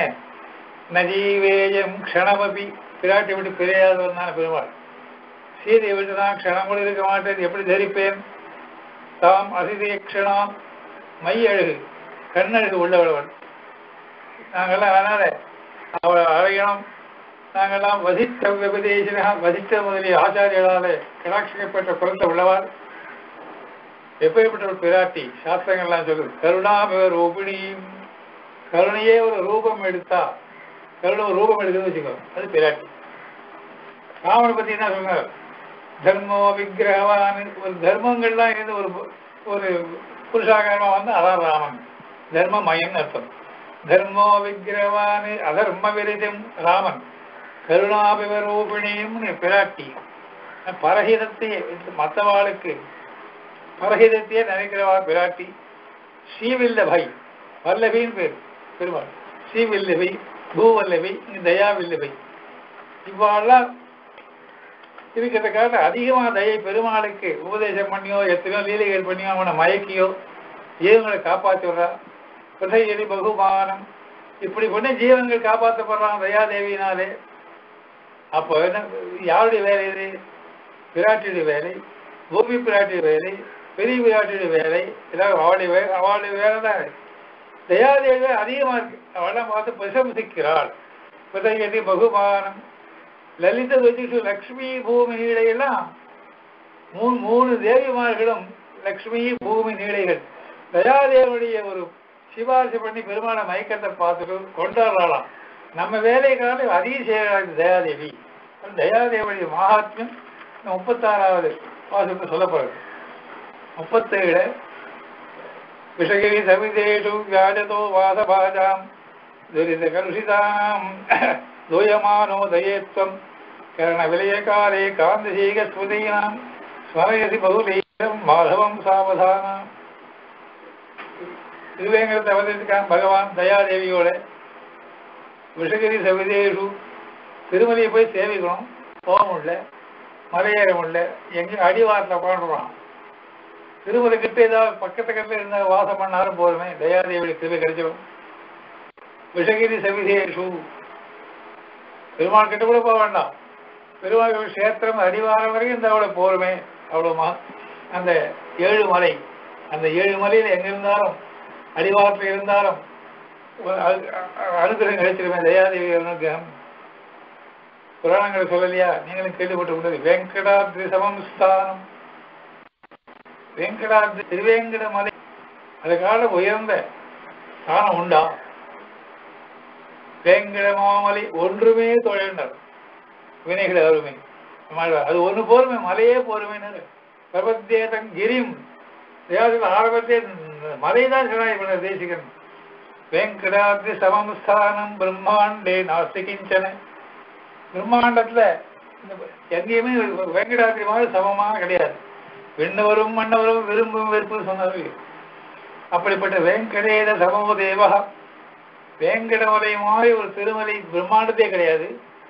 நஜீவேயம் க்ஷணமபி பிராட்டி விட்டு பிரியாதவன் தான் பெருமாள் சீதையை விட்டு நான் க்ஷணம் கூட இருக்க மாட்டேன் எப்படி தரிப்பேன் தாம் அதிதே க்ஷணாம் மையழகு கண்ணழகு உள்ளவளவன் நாங்கெல்லாம் அதனால அவளை அழையணும் நாங்கெல்லாம் வசித்த விபதேசனா வசித்த முதலிய ஆச்சாரியர்களாலே கடாட்சிக்கப்பட்ட குரத்தை உள்ளவாள் எப்பேற்பட்ட ஒரு பிராட்டி சாஸ்திரங்கள்லாம் சொல்லுது கருணாமிக ரூபிணியும் கருணையே ஒரு ரூபம் எடுத்தா கருணை ஒரு ரூபம் எடுக்குதுன்னு வச்சுக்கோ அது பிராட்டி ராமனை பத்தி என்ன சொன்னார் தர்மோ விக்கிரகவான் ஒரு தர்மங்கள்லாம் இருந்து ஒரு ஒரு புருஷாகாரமா வந்து அதான் ராமன் தர்மமயன் அர்த்தம் தர்மோ விக்கிரவான் அதர்ம விரிதம் ராமன் கருணாபிவரூபிணியும் பிராட்டி பரஹிதத்தையே மற்றவாளுக்கு பரஹிதத்தையே நினைக்கிறவா பிராட்டி ஸ்ரீவில்லபை வல்லபின்னு பேர் பெருமாள் ஸ்ரீவில்லபை பூவல்லபை தயாவில்லபை இவ்வாறெல்லாம் இருக்கிறதுக்காக அதிகமா தயை பெருமாளுக்கு உபதேசம் பண்ணியோ எத்தனையோ லீலைகள் பண்ணியோ அவனை மயக்கியோ ஜீவங்களை காப்பாற்றி விடுறா பிரதையடி பகுமானம் இப்படி பண்ணி ஜீவன்கள் காப்பாற்றப்படுறான் தயாதேவியினாலே அப்போ என்ன யாருடைய வேலை இது பிராட்டியுடைய வேலை பூமி பிராட்டியுடைய வேலை பெரிய பிராட்டியுடைய வேலை இதாவது அவளுடைய வேலை அவளுடைய வேலை தான் தயாதேவி அதிகமா இருக்கு அவளெல்லாம் பார்த்து பிரசம்சிக்கிறாள் பிரதையடி பகுமானம் லலித வச்சுட்டு லக்ஷ்மி பூமி நீடையெல்லாம் மூணு மூணு தேவிமார்களும் லக்ஷ்மி பூமி நீடைகள் தயாதேவனுடைய ஒரு சிபாரிசு பண்ணி பெருமான மயக்கத்தை பார்த்துட்டு கொண்டாடுறாளாம் நம்ம வேலைக்கால அதிகம் செய்யறாள் இந்த தயாதேவி அந்த தயாதேவனுடைய மகாத்மியம் இந்த முப்பத்தாறாவது வாசத்தை சொல்லப்படுது முப்பத்தேழு விஷகிரி சவிதேஷு வியாஜதோ வாதபாஜாம் துரித கலுஷிதாம் தூயமானோ தயேத்வம் கரண விலயகாலே காந்தசீக ஸ்மృతீனாம் ஸ்மரயசி பகுலீகம் மாதவம் சாவதானம் திருவேங்கடத்தை அவதரித்திருக்கான் பகவான் தயாதேவியோட விஷகிரி சவிதேஷு திருமலையை போய் சேவிக்கணும் போக முடியல மலையேற முடியல எங்கேயும் அடிவாரத்தில் உட்காந்துருவான் திருமலை கிட்ட ஏதாவது பக்கத்து கிட்ட இருந்தா வாசம் பண்ணாலும் போதுமே தயாதேவியோட கிருபை கிடைச்சிடும் விஷகிரி சவிதேஷு பெருமாள் கிட்ட கூட போக வேண்டாம் பெருமாள் கஷேத்திரம் அடிவாரம் வரைக்கும் இந்த அவ்வளோ போருமே அவ்வளோ மா அந்த ஏழு மலை அந்த ஏழு மலையில் எங்க இருந்தாலும் அடிவாரத்தில் இருந்தாலும் ஒரு அனு- அ- அனுகிரகம் கிடைச்சிருமே தயாதேவி அனுகிரகம் புராணங்களை சொல்லலையா நீங்களும் கேள்விப்பட்டு விட்டது வெங்கடாத்ரி சமம் ஸ்தானம் வெங்கடாத்ரி திருவேங்கட மலை அதுக்காக உயர்ந்த ஸ்தானம் உண்டா வேங்கட மாமலை ஒன்றுமே தொழில்னர் வினைகள் அருமை ஆமாம், அது ஒண்ணு போருமே மலையே போருமே பிரபத்தேதம் கிரிம் தேவதைகள் ஆரம்பத்தே மலை தான் சரணாகி பண்ண தேசிகன் வெங்கடாத்ரி சமம் ஸ்தானம் பிரம்மாண்டே நாஸ்தி கிஞ்சன பிரம்மாண்டத்துல இந்த எங்கேயுமே வெங்கடாத்திரி மாதிரி சமமாக கிடையாது விண்ணவரும் மன்னவரும் விரும்பும் வெறுப்பு சொன்னார்கள் அப்படிப்பட்ட வேங்கடேத சமம தேவா வேங்கடமலை மாதிரி ஒரு திருமலை பிரம்மாண்டத்தே கிடையாது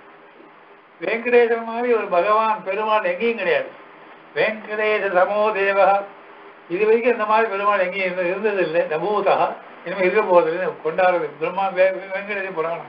வேங்கடேசன் மாதிரி ஒரு பகவான் பெருமாள் எங்கேயும் கிடையாது வேங்கடேச சமோ தேவா இது வரைக்கும் இந்த மாதிரி பெருமாள் எங்கேயும் இருந்த- இருந்ததில்லை நபூதா இனிமேல் இருக்க போவதில்லை கொண்டாடுறது பிரம்மா வே- வெங்கடேச புராணம்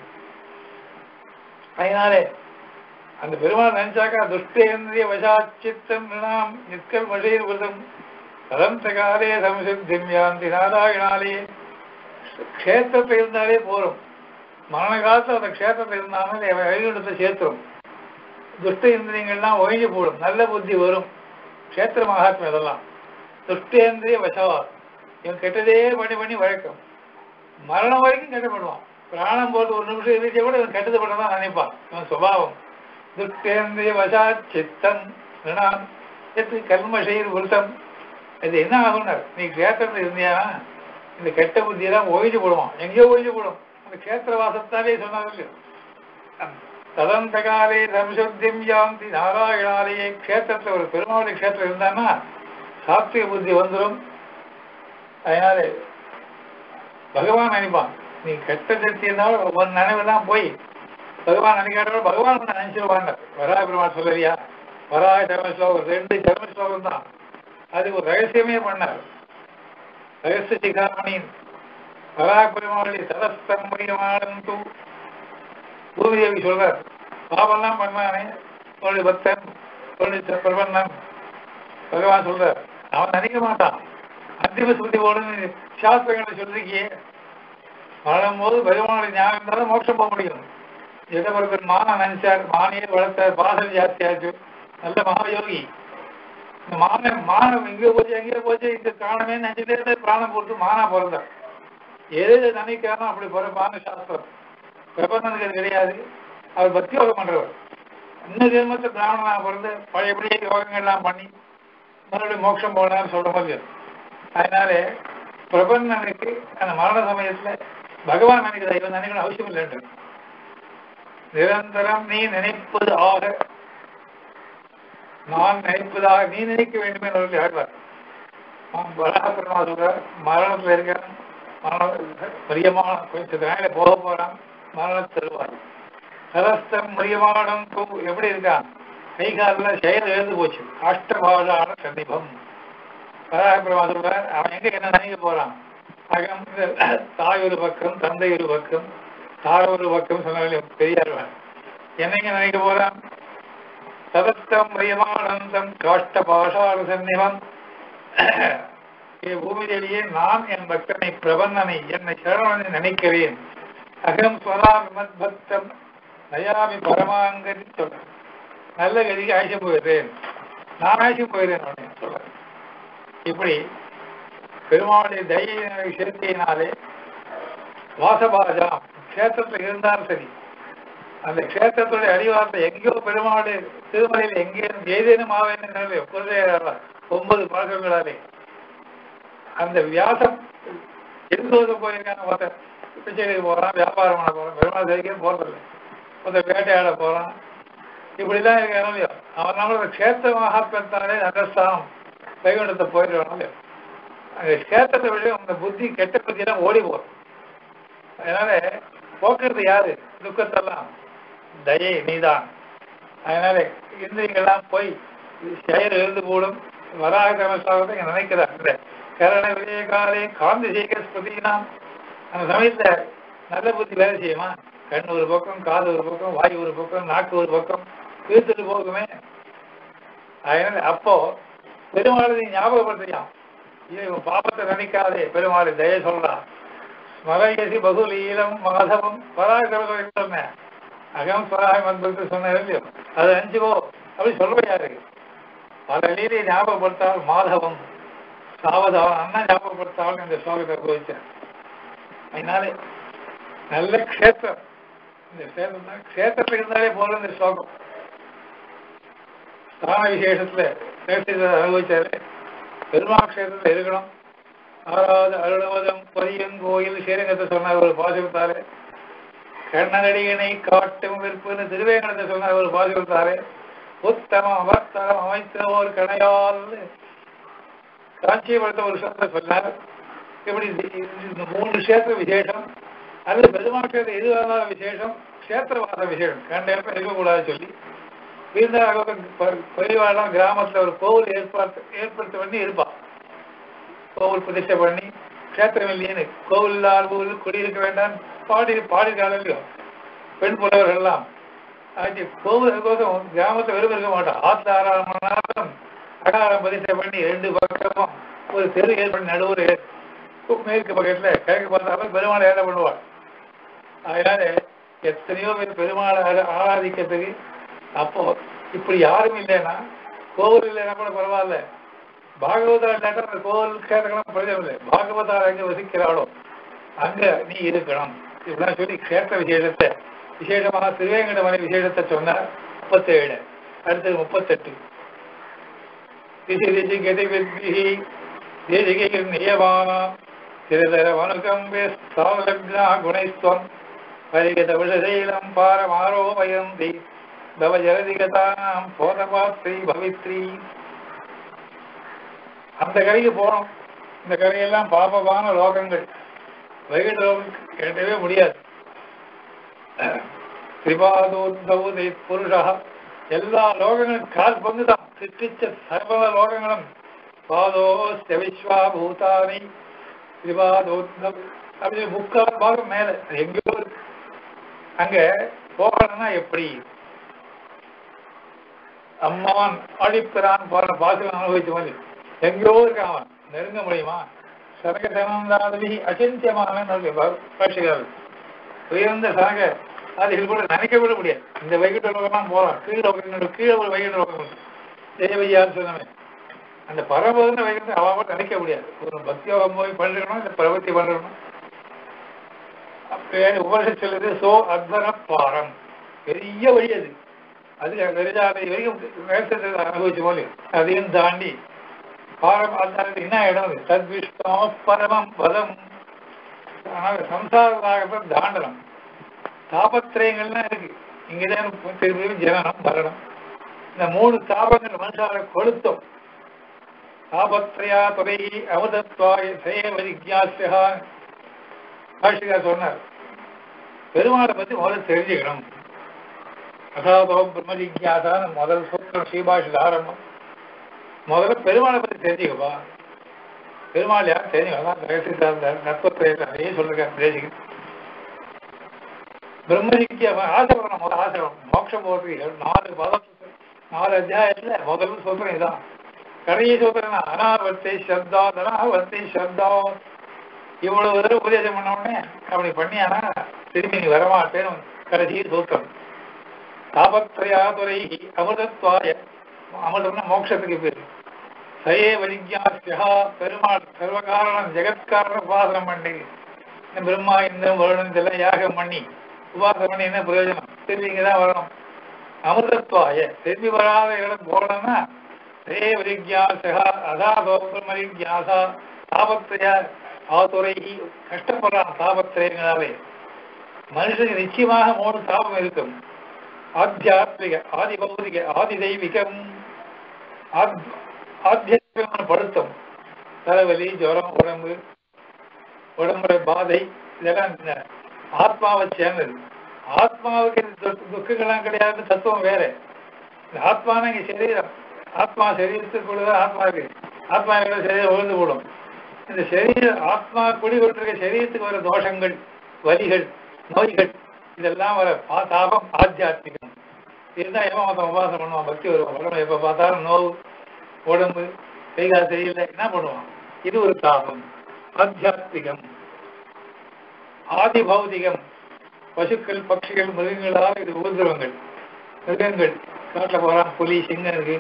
அதனாலே அந்த பெருமாள் நினைச்சாக்கா துஷ்டேந்திரிய வசாச்சித்தம் நினாம் நிற்கல் மழையில் விரதம் கலந்த காலே சமசித்தியாந்தி நாராயணாலே க்ஷேத்திரத்தில் இருந்தாலே போரும் மரண காலத்தில் அந்த க்ஷேத்திரத்தில் இருந்தாலே வழிநடத்தை சேர்த்துரும் துஷ்ட இந்திரியங்கள்லாம் ஒழிஞ்சு போடும் நல்ல புத்தி வரும் க்ஷேத்திர மகாத்மா இதெல்லாம் துஷ்டேந்திரிய வசவா இவன் கெட்டதே பண்ணி பண்ணி வழக்கம் மரணம் வரைக்கும் கெட்டப்படுவான் பிராணம் போட்டு ஒரு நிமிஷம் இருந்துச்சே கூட இவன் கெட்டது பண்ண தான் நினைப்பான் இவன் சுபாவம் துஷ்டேந்திரிய வசா சித்தம் ரிணாம் எத்து கல்மஷைர் விருத்தம் இது என்ன ஆகும்னார் நீ கேத்திரத்தில் இருந்தியா இந்த கெட்ட புத்தியெல்லாம் ஒழிஞ்சு போடுவான் எங்கேயோ ஒழிஞ்சு போடும் அந்த கேத்திர வாசத்தாலே சொன்னார்கள் ததந்த காலே சம்சுத்தியம் யாந்தி நாராயணாலேயே க்ஷேத்திரத்தில் ஒரு பெருமாளி க்ஷேத்திரம் இருந்தான்னா சாத்விக புத்தி வந்துடும் அதனால பகவான் நினைப்பான் நீ கெட்ட சக்தி இருந்தாலும் உன் நினைவெல்லாம் போய் பகவான் நினைக்காத பகவான் உன்னை நினைச்சிருவாங்க வரா பெருமாள் சொல்லலையா வரா சர்ம ஸ்லோகம் ரெண்டு சர்ம ஸ்லோகம் தான் அது ஒரு ரகசியமே பண்ணார் ரகசிய சிகாமணி வரா பெருமாளி சதஸ்தம் முடியமானம் தூ பூமிதேவி சொல்றார் பாவம்லாம் பண்ணானே ஒரு பக்தன் ஒரு பிரபந்தன் பகவான் சொல்றார் அவன் நினைக்க மாட்டான் அந்திம சுத்தி போடுன்னு சாஸ்திரங்களை சொல்லிருக்கியே வாழும் போது பகவானுடைய ஞானம் இருந்தாலும் மோட்சம் போக முடியும் ஜடபரதன் மான நினைச்சார் மானியே வளர்த்தார் பாசல் ஜாஸ்தியாச்சு நல்ல மகாயோகி இந்த மான மானம் இங்கே போச்சு எங்கேயோ போச்சு இங்க காணமே நினைச்சுட்டே இருந்தா பிராணம் போட்டு மானா பிறந்தார் எது நினைக்கிறானோ அப்படி பிறப்பான சாஸ்திரம் பிரபந்தனுக்கு அது கிடையாது அவர் பக்தி யோகம் பண்றவர் இன்னும் ஜென்மத்தை பிராமணனா பிறந்து பழையபடியே யோகங்கள்லாம் பண்ணி மறுபடியும் மோட்சம் போனான்னு சொல்ற மாதிரி அதனால பிரபந்தனுக்கு அந்த மரண சமயத்துல பகவான் நினைக்கிறதா இவன் நினைக்கணும் அவசியம் இல்லைன்ற நிரந்தரம் நீ நினைப்பது ஆக நான் நினைப்பதாக நீ நினைக்க வேண்டும் என்று ஆழ்வார் வராகப்பெருமா சொல்றார் மரணத்துல இருக்க மரண பிரியமான கொஞ்ச நாயில போக போறான் மரண தருவார் சரஸ்தம் பிரியமானம் எப்படி இருக்கான் கை காலில் செயல் எழுந்து போச்சு அஷ்டபாஷான சன்னிபம் வராகப்பெருமா சொல்றார் அவன் எங்க என்ன நினைக்க போறான் அகம் தாய் ஒரு பக்கம் தந்தை ஒரு பக்கம் தாய் ஒரு பக்கம் சொன்னாலும் பெரியார் என்னங்க நினைக்க போறான் சதஸ்தம் பிரியமானந்தம் காஷ்ட பாஷான சன்னிபம் பூமி தேவியே நான் என் பக்தனை பிரபன்னனை என்னை சரணனை நினைக்கிறேன் அகம் ஸ்வராமி மத் பக்தம் நயாமி பரமாங்கதி சொல்ற நல்ல கதிக்கு ஆய்ச்சி போயிடுறேன் நான் ஆய்ச்சி போயிடுறேன் அப்படின்னு சொல்ற இப்படி பெருமாளுடைய தைரிய சேர்க்கையினாலே வாசபாஜாம் கஷேத்திரத்தில் இருந்தாலும் சரி அந்த கஷேத்திரத்துடைய அடிவாரத்தை எங்கேயோ பெருமாளுடைய திருமலையில் எங்கே ஏதேனும் ஆவேன்னு குதிரையாளர் ஒன்பது பழக்கங்களாலே அந்த வியாசம் எந்தோது போயிருக்கான ஒருத்தர் பிச்சைக்கு போறான் வியாபாரம் பண்ண போறான் பெருமாள் சரிக்கே போறதில்லை ஒருத்தர் வேட்டையாட போறான் இப்படிலாம் இருக்கானோ இல்லையோ அவன் நம்மளோட கஷேத்திர மகாத்மத்தாலே அகஸ்தானம் வைகுண்டத்தை போயிடுவானோ இல்லையோ அந்த கஷேத்திரத்தை விட அந்த புத்தி கெட்ட புத்தியெல்லாம் ஓடி போகும் அதனால போக்குறது யாரு துக்கத்தெல்லாம் தயை நீதான் அதனால இந்திரியங்கள்லாம் போய் செயல் எழுந்து போடும் வராக கர்மஸ்லாகத்தை இங்க நினைக்கிறாங்க கரண விஜயகாலே காந்தி சேகர ஸ்பதினாம் அந்த சமயத்துல நல்ல புத்தி வேலை செய்யுமா கண் ஒரு பக்கம் காது ஒரு பக்கம் வாய் ஒரு பக்கம் நாக்கு ஒரு பக்கம் இழுத்துட்டு போகுமே அதனால அப்போ பெருமாளை நீ ஞாபகப்படுத்தியான் இவன் பாபத்தை நினைக்காதே பெருமாளை தய சொல்றான் ஸ்மரயசி பகுலீலம் மாதவம் பராகரம் சொன்னேன் அகம் ஸ்வராக மந்திரத்தை சொன்னேன் இல்லையோ அதை நினைச்சுக்கோ அப்படி சொல்ற யாரு பல லீலையை ஞாபகப்படுத்தால் மாதவம் சாவதாவன் அண்ணா ஞாபகப்படுத்தாமல் இந்த ஸ்லோகத்தை அனுபவிச்சேன் அதனாலே நல்ல க்ஷேத்திரம் இந்த க்ஷேத்திரம் தான் க்ஷேத்திரத்தில் இருந்தாலே போல இந்த ஸ்லோகம் ஸ்தான விசேஷத்துல சேஷத்தை அனுபவிச்சாரு பெருமாள் க்ஷேத்திரத்தில் இருக்கணும் ஆறாவது அருளவதம் பதியங்கோயில் ஸ்ரீரங்கத்தை சொன்னார் ஒரு பாசுரத்தாரு கண்ணனடியனை காட்டும் விற்புன்னு திருவேங்கடத்தை சொன்னார் ஒரு பாசுரத்தாரு உத்தமம் அவஸ்தரம் அமைத்த ஒரு கடையால் காஞ்சிபுரத்தை ஒரு சொல்ல சொன்னார் இப்படி இது- இந்த மூணு கஷேத்திர விசேஷம் அல்லது பெருமாள் கஷேத்திரம் எது வேணாலும் விசேஷம் கஷேத்திரவாத விசேஷம் கண்ட இடத்துல இருக்கக்கூடாது சொல்லி இருந்தாலும் பெரியவாழ்லாம் கிராமத்துல ஒரு கோவில் ஏற்பாடு ஏற்படுத்த பண்ணி இருப்பான் கோவில் பிரதிஷ்டை பண்ணி கஷேத்திரம் இல்லையேன்னு கோவில் இல்லாத ஊரில் குடியிருக்க வேண்டாம் பாடி பாடிருக்காங்க இல்லையோ பெண் புலவர்கள் எல்லாம் ஆச்சு கோவில் கோசம் கிராமத்தை வெறும் இருக்க மாட்டோம் ஆத்துல ஆறாம் மணி நேரம் அகாரம் பிரதிஷ்டை பண்ணி ரெண்டு பக்கமும் ஒரு தெரு ஏற்படி நடுவுல மேற்கு பக்கத்துல கிழக்கு பார்த்தாலும் பெருமாளை ஏற பண்ணுவாள் அதனால எத்தனையோ பேர் பெருமாளை ஆரா- ஆராதிக்கிறதுக்கு அப்போ இப்படி யாரும் இல்லைன்னா கோவில் இல்லைன்னா கூட பரவாயில்ல பாகவதார் இல்லாட்டா அந்த கோவில் கேட்கலாம் பிரயோஜனம் இல்லை பாகவதார் எங்க வசிக்கிறாளோ அங்க நீ இருக்கணும் இப்படிலாம் சொல்லி கேட்ட விசேஷத்தை விசேஷமாக திருவேங்கடமலை விசேஷத்தை சொன்னார் முப்பத்தேழு அடுத்தது முப்பத்தெட்டு திசி திசி கதி வித்பிஹி தேசிகையில் நியமான சிறுதர வனுகம்பே சாவலக்னா குணைஸ்வம் பரிகத விஷசைலம் பாரமாரோபயந்தி பவ ஜலதிகதாம் போதபாத்ரி பவித்ரி அந்த கரைக்கு போனோம் இந்த கரையெல்லாம் பாபமான லோகங்கள் வைகுண்ட லோகம் கேட்டவே முடியாது திரிபாதோத்பவதை புருஷா எல்லா லோகங்களும் கால் பங்கு தான் சிற்றிச்ச சர்வ லோகங்களும் பாதோஸ்ய விஸ்வா பூதானி திரிபாதோத்பவ அப்படி முக்கால் பாகம் மேல அது எங்கேயோ இருக்கு அங்க போகணும்னா எப்படி அம்மான் அழிப்பிறான் போற பாசனம் அனுபவிச்ச மாதிரி எங்கேயோ இருக்கான் அவன் நெருங்க முடியுமா சரக சனந்தாதவி அச்சிந்தியமான பாஷிகார் உயர்ந்த சரக ஆதிகள் கூட நினைக்க விட முடியாது இந்த வைகுண்ட லோகம்லாம் போகலாம் கீழ லோகங்கள் கீழே ஒரு வைகுண்ட லோகம் உண்டு தேவையார் சொன்னவன் அந்த பரமபதன வைகுண்ட அவன் கூட நினைக்க முடியாது ஒரு பக்தியோகம் போய் பண்ணிருக்கணும் இந்த பிரவர்த்தி பண்ணிருக்கணும் அப்ப உபனிஷத் சொல்லுது சோ அத்வர பாரம் பெரிய வழி அது அது வெறிதாதை வரைக்கும் வேசத்தை அனுபவிச்ச போல அதையும் தாண்டி பாரம் அந்த என்ன இடம் அது? தத்விஷ்ணோ பரமம் பதம் ஆனால் சம்சாரமாக தாண்டனம் தாபத்திரயங்கள்லாம் இருக்கு இங்கதான் திரும்பி ஜனனம் மரணம் இந்த மூணு தாபங்கள் மனுஷால கொளுத்தோம் தாபத்ரயா துறை அமுதத்வாய சேவ ஜிக்யாசியா பாஷிகா சொன்னார் பெருமாளை பத்தி முதல்ல தெரிஞ்சுக்கணும் அசாதோ பிரம்ம ஜிக்யாசான்னு முதல் சூத்திரம் ஸ்ரீபாஷில் ஆரம்பம் முதல்ல பெருமாளை பத்தி தெரிஞ்சுக்கப்பா பெருமாள் யார் தெரிஞ்சுக்கலாம் ரகசிய சார்ந்த நட்பத்திரையில் நிறைய சொல்லிருக்காரு தெரிஞ்சுக்கணும் பிரம்மஜிக்கு அவன் ஆசைப்படணும் முதல் ஆசை மோட்சம் போகிறதுக்கு நாலு பதம் நாலு அத்தியாயத்துல முதல் சூத்திரம் இதான் கடைசி சூத்திரம் அனாவர்த்தி சப்தா அனாவர்த்தி சப்தா இவ்வளவு தடவை உபதேசம் பண்ண உடனே அப்படி பண்ணியானா திரும்பி நீ வரமாட்டேன்னு கடைசி சூத்திரம் தாபத்ரயா துறை அமிர்தத்வாய அமிர்தம்னா மோட்சத்துக்கு பேரு சயே வலிஜாசியா பெருமாள் சர்வகாரணம் ஜெகத்காரண உபாசனம் பண்ணி இந்த பிரம்மா இந்திரன் வருணன் இதெல்லாம் யாகம் பண்ணி உபாசனம் பண்ணி என்ன பிரயோஜனம் திரும்பி இங்க தான் வரணும் அமிர்தத்வாய திரும்பி வராத இடம் போகணும்னா சயே வலிஜாசியா அதாதோ பிரம்மரிஜாசா தாபத்ரய ஆதுரை கஷ்டப்படுறான் தாபத்திரயங்களாலே மனுஷனுக்கு நிச்சயமாக மூணு தாபம் இருக்கும் ஆத்தியாத்மிக ஆதி பௌதிக ஆதி தெய்வீகம் ஆத்- ஆத்தியாத்மிகமான படுத்தம் தலைவலி ஜுரம் உடம்பு உடம்புல பாதை இதெல்லாம் இந்த ஆத்மாவை சேர்ந்தது ஆத்மாவுக்கு இந்த துக்க- துக்கங்கள்லாம் கிடையாது தத்துவம் வேற இந்த ஆத்மானா இங்க சரீரம் ஆத்மா சரீரத்துக்குள்ளதான் ஆத்மா இருக்கு ஆத்மா இருக்கிற சரீரம் விழுந்து போடும் இந்த சரீர ஆத்மா குடிகொண்டிருக்க சரீரத்துக்கு வர தோஷங்கள் வலிகள் நோய்கள் இதெல்லாம் வர பா- தாபம் ஆத்தியாத்மிகம் இதுதான் எவன் மொத்தம் உபாசனம் பண்ணுவான் பக்தி வருவான் உடம்பு எப்ப பார்த்தாலும் நோவு உடம்பு கைகால் சரியில்லை என்ன பண்ணுவான் இது ஒரு தாபம் ஆத்தியாத்மிகம் ஆதி பௌதிகம் பசுக்கள் பட்சிகள் மிருகங்களால் இது ஊர்திரவங்கள் மிருகங்கள் காட்டுல போறான் புலி சிங்கம் இருக்கு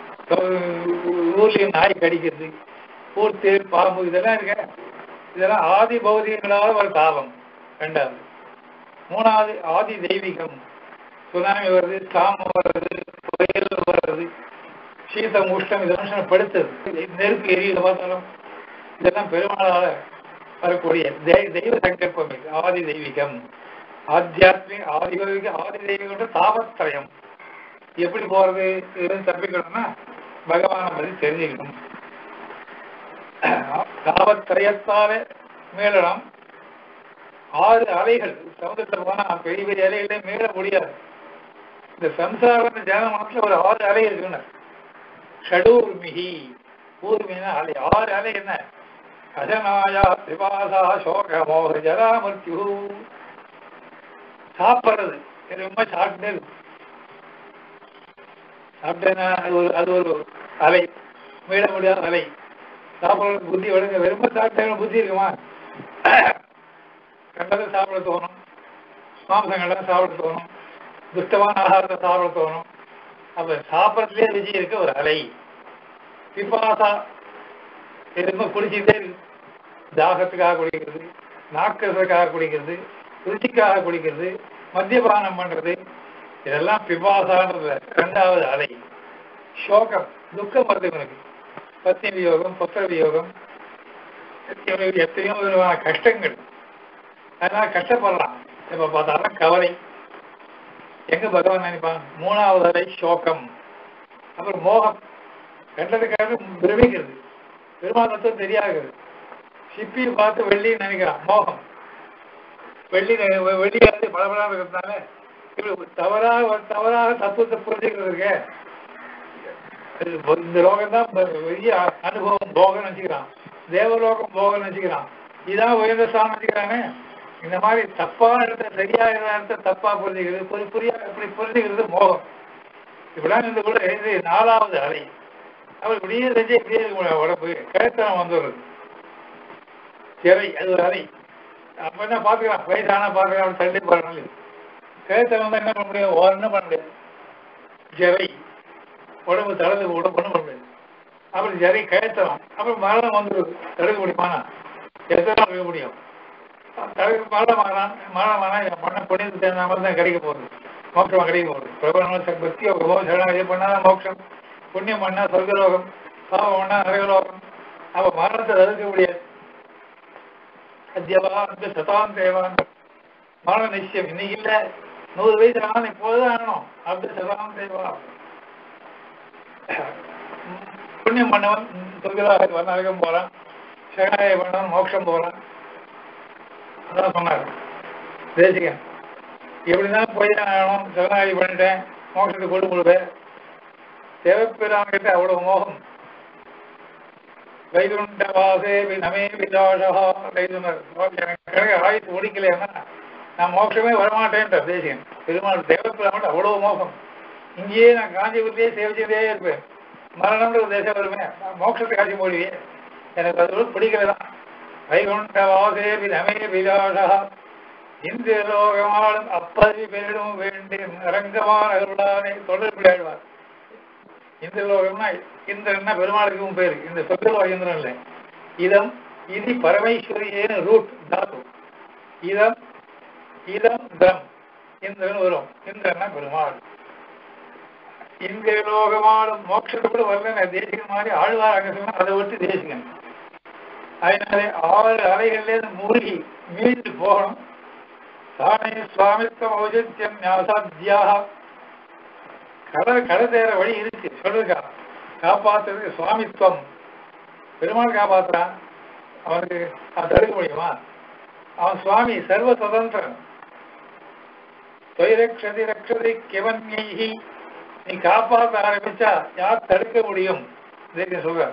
ஊர்லயும் நாய் கடிக்கிறது ஊர் தேர் பாம்பு இதெல்லாம் இருக்க இதெல்லாம் ஆதி பௌதிகங்களால் ஒரு தாபம் ரெண்டாவது மூணாவது ஆதி தெய்வீகம் சுனாமி வருது சாமம் வருது புயல் வருது சீதம் உஷ்டம் இது மனுஷனை படுத்துது நெருப்பு எரியுது பார்த்தாலும் இதெல்லாம் பெருமாளால வரக்கூடிய தெய்- தெய்வ சங்கல்பம் இது ஆதி தெய்வீகம் ஆத்தியாத்மிக ஆதி தெய்வீக ஆதி தெய்வீகம் தாபத்திரயம் எப்படி போறது இதுன்னு தப்பிக்கணும்னா பகவானை பத்தி தெரிஞ்சுக்கணும் தாவத்திரயத்தாலே மீளலாம் ஆறு அலைகள் சமுதிரத்துல போனா பெரிய பெரிய அலைகளே மீள முடியாது இந்த சம்சார ஜனமனத்துல ஒரு ஆறு அலை இருக்குன்னு ஷடூர்மிகி ஊர்மினா அலை ஆறு அலை என்ன அஜனாயா திபாசா சோக மோக ஜரா மிருத்யு சாப்பிடுறது இது ரொம்ப சாப்பிட்டே இருக்கு சாப்பிட்டேன்னா அது ஒரு அது ஒரு அலை மீள முடியாத அலை சாப்பிட்றதுக்கு புத்தி விடுங்க வெறும சாப்பிட்டா புத்தி இருக்குமா கண்டதை சாப்பிட தோணும் மாம்சம் கண்டதை சாப்பிட தோணும் துஷ்டமான ஆகாரத்தை சாப்பிட தோணும் அப்ப சாப்பிட்றதுலேயே ருச்சி இருக்க ஒரு அலை பிபாசா எதுவுமே குடிச்சிட்டே இருக்கு தாகத்துக்காக குடிக்கிறது நாக்கிறதுக்காக குடிக்கிறது ருச்சிக்காக குடிக்கிறது மத்தியபானம் பண்றது இதெல்லாம் பிபாசான்றது ரெண்டாவது அலை சோகம் துக்கம் வருது இவனுக்கு பத்னி வியோகம் புத்திர வியோகம் இவனுக்கு எத்தனையோ விதமான கஷ்டங்கள் அதனால கஷ்டப்படலாம் இப்ப பார்த்தாலும் கவலை எங்க பகவான் நினைப்பான் மூணாவது அலை சோகம் அப்புறம் மோகம் கண்டதுக்காக பிரமிக்கிறது பெருமானத்தும் தெரியாது சிப்பியை பார்த்து வெள்ளி நினைக்கிறான் மோகம் வெள்ளி வெள்ளியாவது பளபளா இருக்கிறதுனால இப்படி தவறாக ஒரு தவறாக தத்துவத்தை புரிஞ்சுக்கிறது இருக்க இது இந்த லோகம் தான் பெரிய அனுபவம் போகம்னு வச்சுக்கிறான் தேவலோகம் போகம்னு வச்சுக்கிறான் இதான் உயர்ந்த ஸ்தானம் வச்சுக்கிறானே இந்த மாதிரி தப்பான இடத்த சரியா இடத்த தப்பா புரிஞ்சுக்கிறது புரி புரியா இப்படி புரிஞ்சுக்கிறது மோகம் இப்படிலாம் இந்த கூட இது நாலாவது அலை அவர் இப்படியே செஞ்சு இப்படியே இருக்க முடியாது உடம்பு கழுத்தனம் வந்துடுறது சிறை அது ஒரு அலை அப்ப என்ன பாத்துக்கலாம் வயசானா பாத்துக்கலாம் தள்ளி போறனால கழுத்தனம் வந்தா என்ன பண்ண முடியும் ஒன்றும் பண்ண முடியாது ஜெரை உடம்பு தளர்ந்து உடம்பு ஒன்றும் பண்ண முடியாது அப்புறம் ஜெரை கழுத்தனம் அப்புறம் மரணம் வந்துடுது தடுக்க முடியுமானா எத்தனை நாள் இருக்க முடியும் தடுக்க மரணமாகலாம் மரணமானா என் மண்ணை புனித சேர்ந்த மாதிரி தான் கிடைக்க போகுது மோட்சமா கிடைக்க போகுது பிரபலம் பக்தி யோகமோ சரணம் இது பண்ணாதான் மோட்சம் புண்ணியம் பண்ணா சொர்க்கலோகம் பாவம் பண்ணா நரகலோகம் அப்ப மரணத்தை தடுக்க முடியாது அத்தியவா அந்த சதாம் தேவான் மரண நிச்சயம் இன்னைக்கு இல்ல நூறு வயசு ஆகணும் இப்போதுதான் ஆகணும் அந்த சதாம் தேவா புண்ணியம் பண்ணவன் சொர்க்கலாக நரகம் போறான் சரணாய பண்ணவன் மோட்சம் போறான் அதான் சொன்னார் தேசிகன் எப்படிதான் போய் தான் ஆகணும் சரணாகி பண்ணிட்டேன் மோட்சத்தை கொண்டு கொடுப்பேன் தேவப்பிரான் கிட்ட அவ்வளவு மோகம் வைகுண்டவாசே நமே விதாஷா வைகுண்டர் எனக்கு ஆயுசு முடிக்கலைன்னா நான் மோட்சமே வரமாட்டேன்ற தேசியம் பெருமாள் தேவப்பிராமன் அவ்வளவு மோகம் இங்கேயே நான் காஞ்சிபுரத்திலே சேவிச்சுட்டே இருப்பேன் மரணம்ன்ற ஒரு தேசம் வருமே நான் மோட்சத்தை காட்சி போடுவே எனக்கு அது பிடிக்கல தான் வைகுண்டவாசே நமே விதாஷா இந்திய லோகமாலும் அப்பதி பெரிடும் வேண்டேன் அரங்கமான அருளானை தொடர் விளையாடுவார் இந்திரலோகம்னா இந்திரன்னா பெருமாளுக்கும் பேரு இந்த சொற்கள் இந்திரன் இல்லை இதம் இது பரமேஸ்வரியேன்னு ரூட் தாத்து இதம் இதம் தம் இந்திரன் வரும் இந்திரன்னா பெருமாள் இந்திரலோகமாலும் மோட்சத்தை கூட வரல தேசிகன் மாதிரி ஆழ்வார் அங்க சொன்னா அதை விட்டு தேசிகன் அதனாலே ஆறு அலைகள்லேருந்து மூழ்கி மீண்டு போகணும் சாணி சுவாமித்வம் ஔஜித்யம் ஞாசாத்தியாக கடல் கடை தேர வழி இருக்கு சொல்லிருக்கா காப்பாத்துறதுக்கு சுவாமித்துவம் பெருமாள் காப்பாத்துறான் அவனுக்கு அவன் தடுக்க முடியுமா அவன் சுவாமி சர்வ சுதந்திரன் தொய்ரக்ஷதி ரக்ஷதி கிவன்யி நீ காப்பாற்ற ஆரம்பிச்சா யார் தடுக்க முடியும் இதுக்கு சொல்ற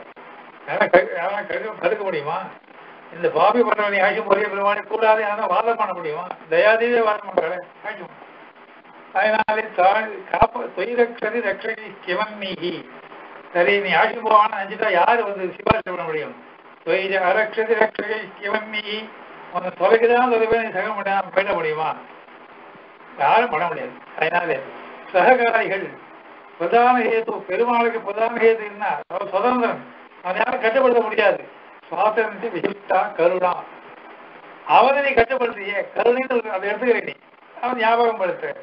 தடுக்க முடியுமா இந்த பாபி பண்றவனை ஆட்சி முறைய பெருமானி கூடாது ஆனா வாதம் பண்ண முடியுமா தயாதேவே வாதம் பண்றாரு ஆட்சி அதனாலே காப்ப தொய்ரக்ஷதி ரக்ஷதி கிவன் நீகி சரி நீ ஆட்சி போவான்னு நினைச்சிட்டா யாரு வந்து சிபாரிசு பண்ண முடியும் தொய்ர அரக்ஷதி ரக்ஷதி கிவன் நீகி உன்னை தொலைக்குதான் தொலைவே நீ சக முடியாம போயிட முடியுமா யாரும் பண்ண முடியாது அதனாலே சககாரிகள் பிரதான ஹேது பெருமாளுக்கு பிரதான ஹேது என்ன அவர் சுதந்திரன் அவன் யாரும் கட்டுப்படுத்த முடியாது சுவாசனத்தை விசிஷ்டா கருணா அவனை நீ கட்டுப்படுத்தியே கருணைன்னு அதை எடுத்துக்கிறேன் நீ அவன் ஞாபகம் படுத்த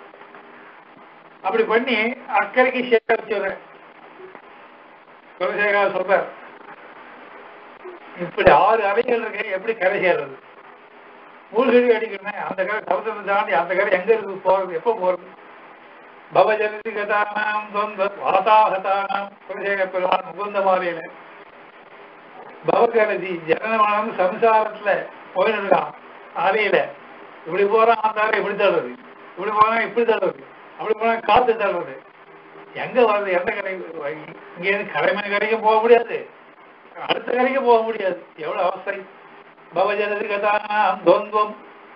அப்படி பண்ணி அக்கறைக்கு சேர்க்க வச்சுடுறேன் குலசேகரா சொல்றார் இப்படி ஆறு அறைகள் இருக்கு எப்படி கரை சேர்றது மூழ்கடி அடிக்கணும் அந்த கரை சமுத்திரத்தை தாண்டி அந்த கரை எங்க இருக்கு போறது எப்போ போறது பவஜனதி கதானாம் தொந்த வாதாகதானாம் குலசேக பெருமான் முகுந்த மாலையில பவகரதி ஜனனமானம் சம்சாரத்துல போயின்னு இருக்கான் ஆலையில இப்படி போறான் அந்த ஆலை இப்படி தள்ளுறது இப்படி போனா இப்படி தள்ளுறது அப்படி போனா காத்து தள்ளுறது எங்க வர்றது எந்த கடை இங்க இருந்து கடைமணி கடைக்கும் போக முடியாது அடுத்த கடைக்கு போக முடியாது எவ்வளவு அவஸ்தை பவஜனதி கதானாம் துவந்தம்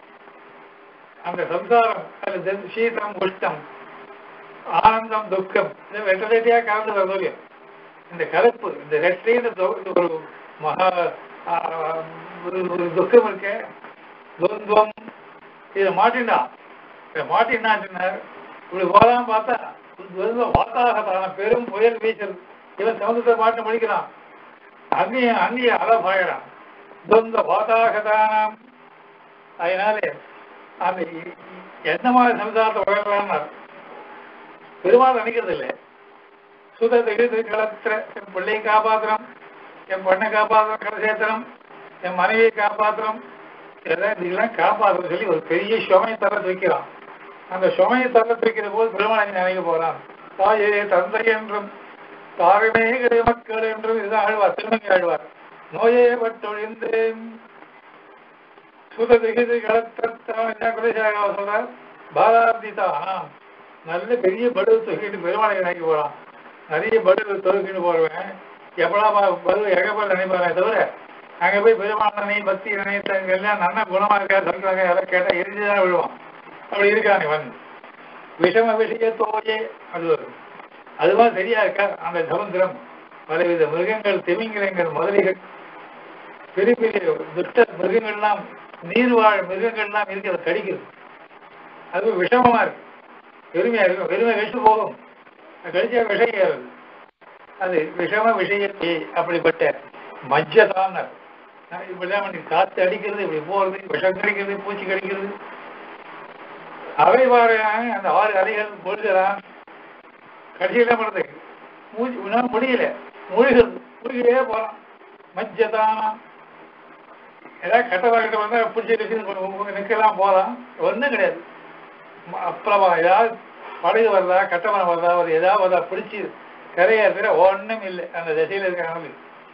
அந்த சம்சாரம் அது சீதம் உஷ்டம் ஆனந்தம் துக்கம் இது ரெட்ட ரெட்டியா கலந்து வருது இந்த கலப்பு இந்த ரெட்டை இந்த தொ- இது ஒரு மகா ஆ, ஒரு ஒரு துக்கம் இருக்கு துவந்தம் இதை மாட்டினா இதை மாட்டினா சொன்னார் இப்படி போலாம் பார்த்தா துவந்தம் வாத்தாகத்தான பெரும் புயல் வீசுறது இவன் சமுதிரத்தை மாட்ட முடிக்கிறான் அங்கேயும் அங்கேயும் அலை பாயிறான் துவந்த வாத்தாகதானம் அதனாலே அந்த இ- எந்த மாதிரி சம்சாரத்தை உயரலாம்னா பெருமாள் நினைக்கிறது இல்லை சுத திகிது களத்திர என் பிள்ளையை காப்பாத்திரம் என் பொண்ணை காப்பாத்திரம் கடைசேத்திரம் என் மனைவியை காப்பாத்திரம் எல்லாம் இதெல்லாம் காப்பாத்திரம் சொல்லி ஒரு பெரிய சுமையை தர வைக்கிறான் அந்த சுமையை தர வைக்கிற போது பெருமாள் அங்கே நினைக்க போறான் தாயே தந்தை என்றும் தாரமே மக்கள் என்றும் இதுதான் ஆழ்வார் திருமங்கி ஆழ்வார் நோயே பட்டொழிந்தேன் சுத திகிது களத்தான் குலசாக சொல்றார் பாரார்த்திதா நல்ல பெரிய படுவு தொகுக்கிட்டு பெருமாளை நினைக்க போறான் நிறைய படுவு தொகுக்கிட்டு போறவன் எப்படா படுவு எகப்பட நினைப்பானே தவிர அங்க போய் பெருமாள் நினை பக்தி நினைத்தவங்க எல்லாம் நல்ல குணமா இருக்கா சொல்றாங்க யாரும் கேட்டா எரிஞ்சுதான் விழுவான் அப்படி இருக்கான் இவன் விஷம விஷய தோயே அது ஒரு அதுவா சரியா இருக்கா அந்த சமுத்திரம் பலவித மிருகங்கள் திமிங்கிலங்கள் முதலிகள் பெரிய பெரிய துஷ்ட மிருகங்கள்லாம் நீர்வாழ் மிருகங்கள்லாம் இருக்கு அதை கடிக்குது அது விஷமமா இருக்கு பெருமையா இருக்கும் பெருமை கழிச்சு போகும் அது கழிச்சா விஷம் ஏறுது அது விஷம விஷயத்தை அப்படிப்பட்ட மஜ்ஜதான் இப்படிலாம் பண்ணி காத்து அடிக்கிறது இப்படி போறது விஷம் கடிக்கிறது பூச்சி கடிக்கிறது அவை பாருங்க அந்த ஆறு அலைகள் பொழுதுறான் கடைசியில் என்ன பண்ணுறது மூச்சு உன்னால முடியல மூழ்கிறது மூழ்கியே போறான் மஜ்ஜதானா ஏதாவது கட்டவாக்கிட்ட வந்தா பிடிச்சி வச்சு நிற்கலாம் போகலாம் ஒன்றும் கிடையாது ம- அப்புறமா ஏதாவது படகு வருதா கட்டமரம் வருதா ஒரு ஏதாவது வருதா பிடிச்சி கரையேறுற ஒன்றும் இல்லை அந்த திசையில் இருக்கிறவங்க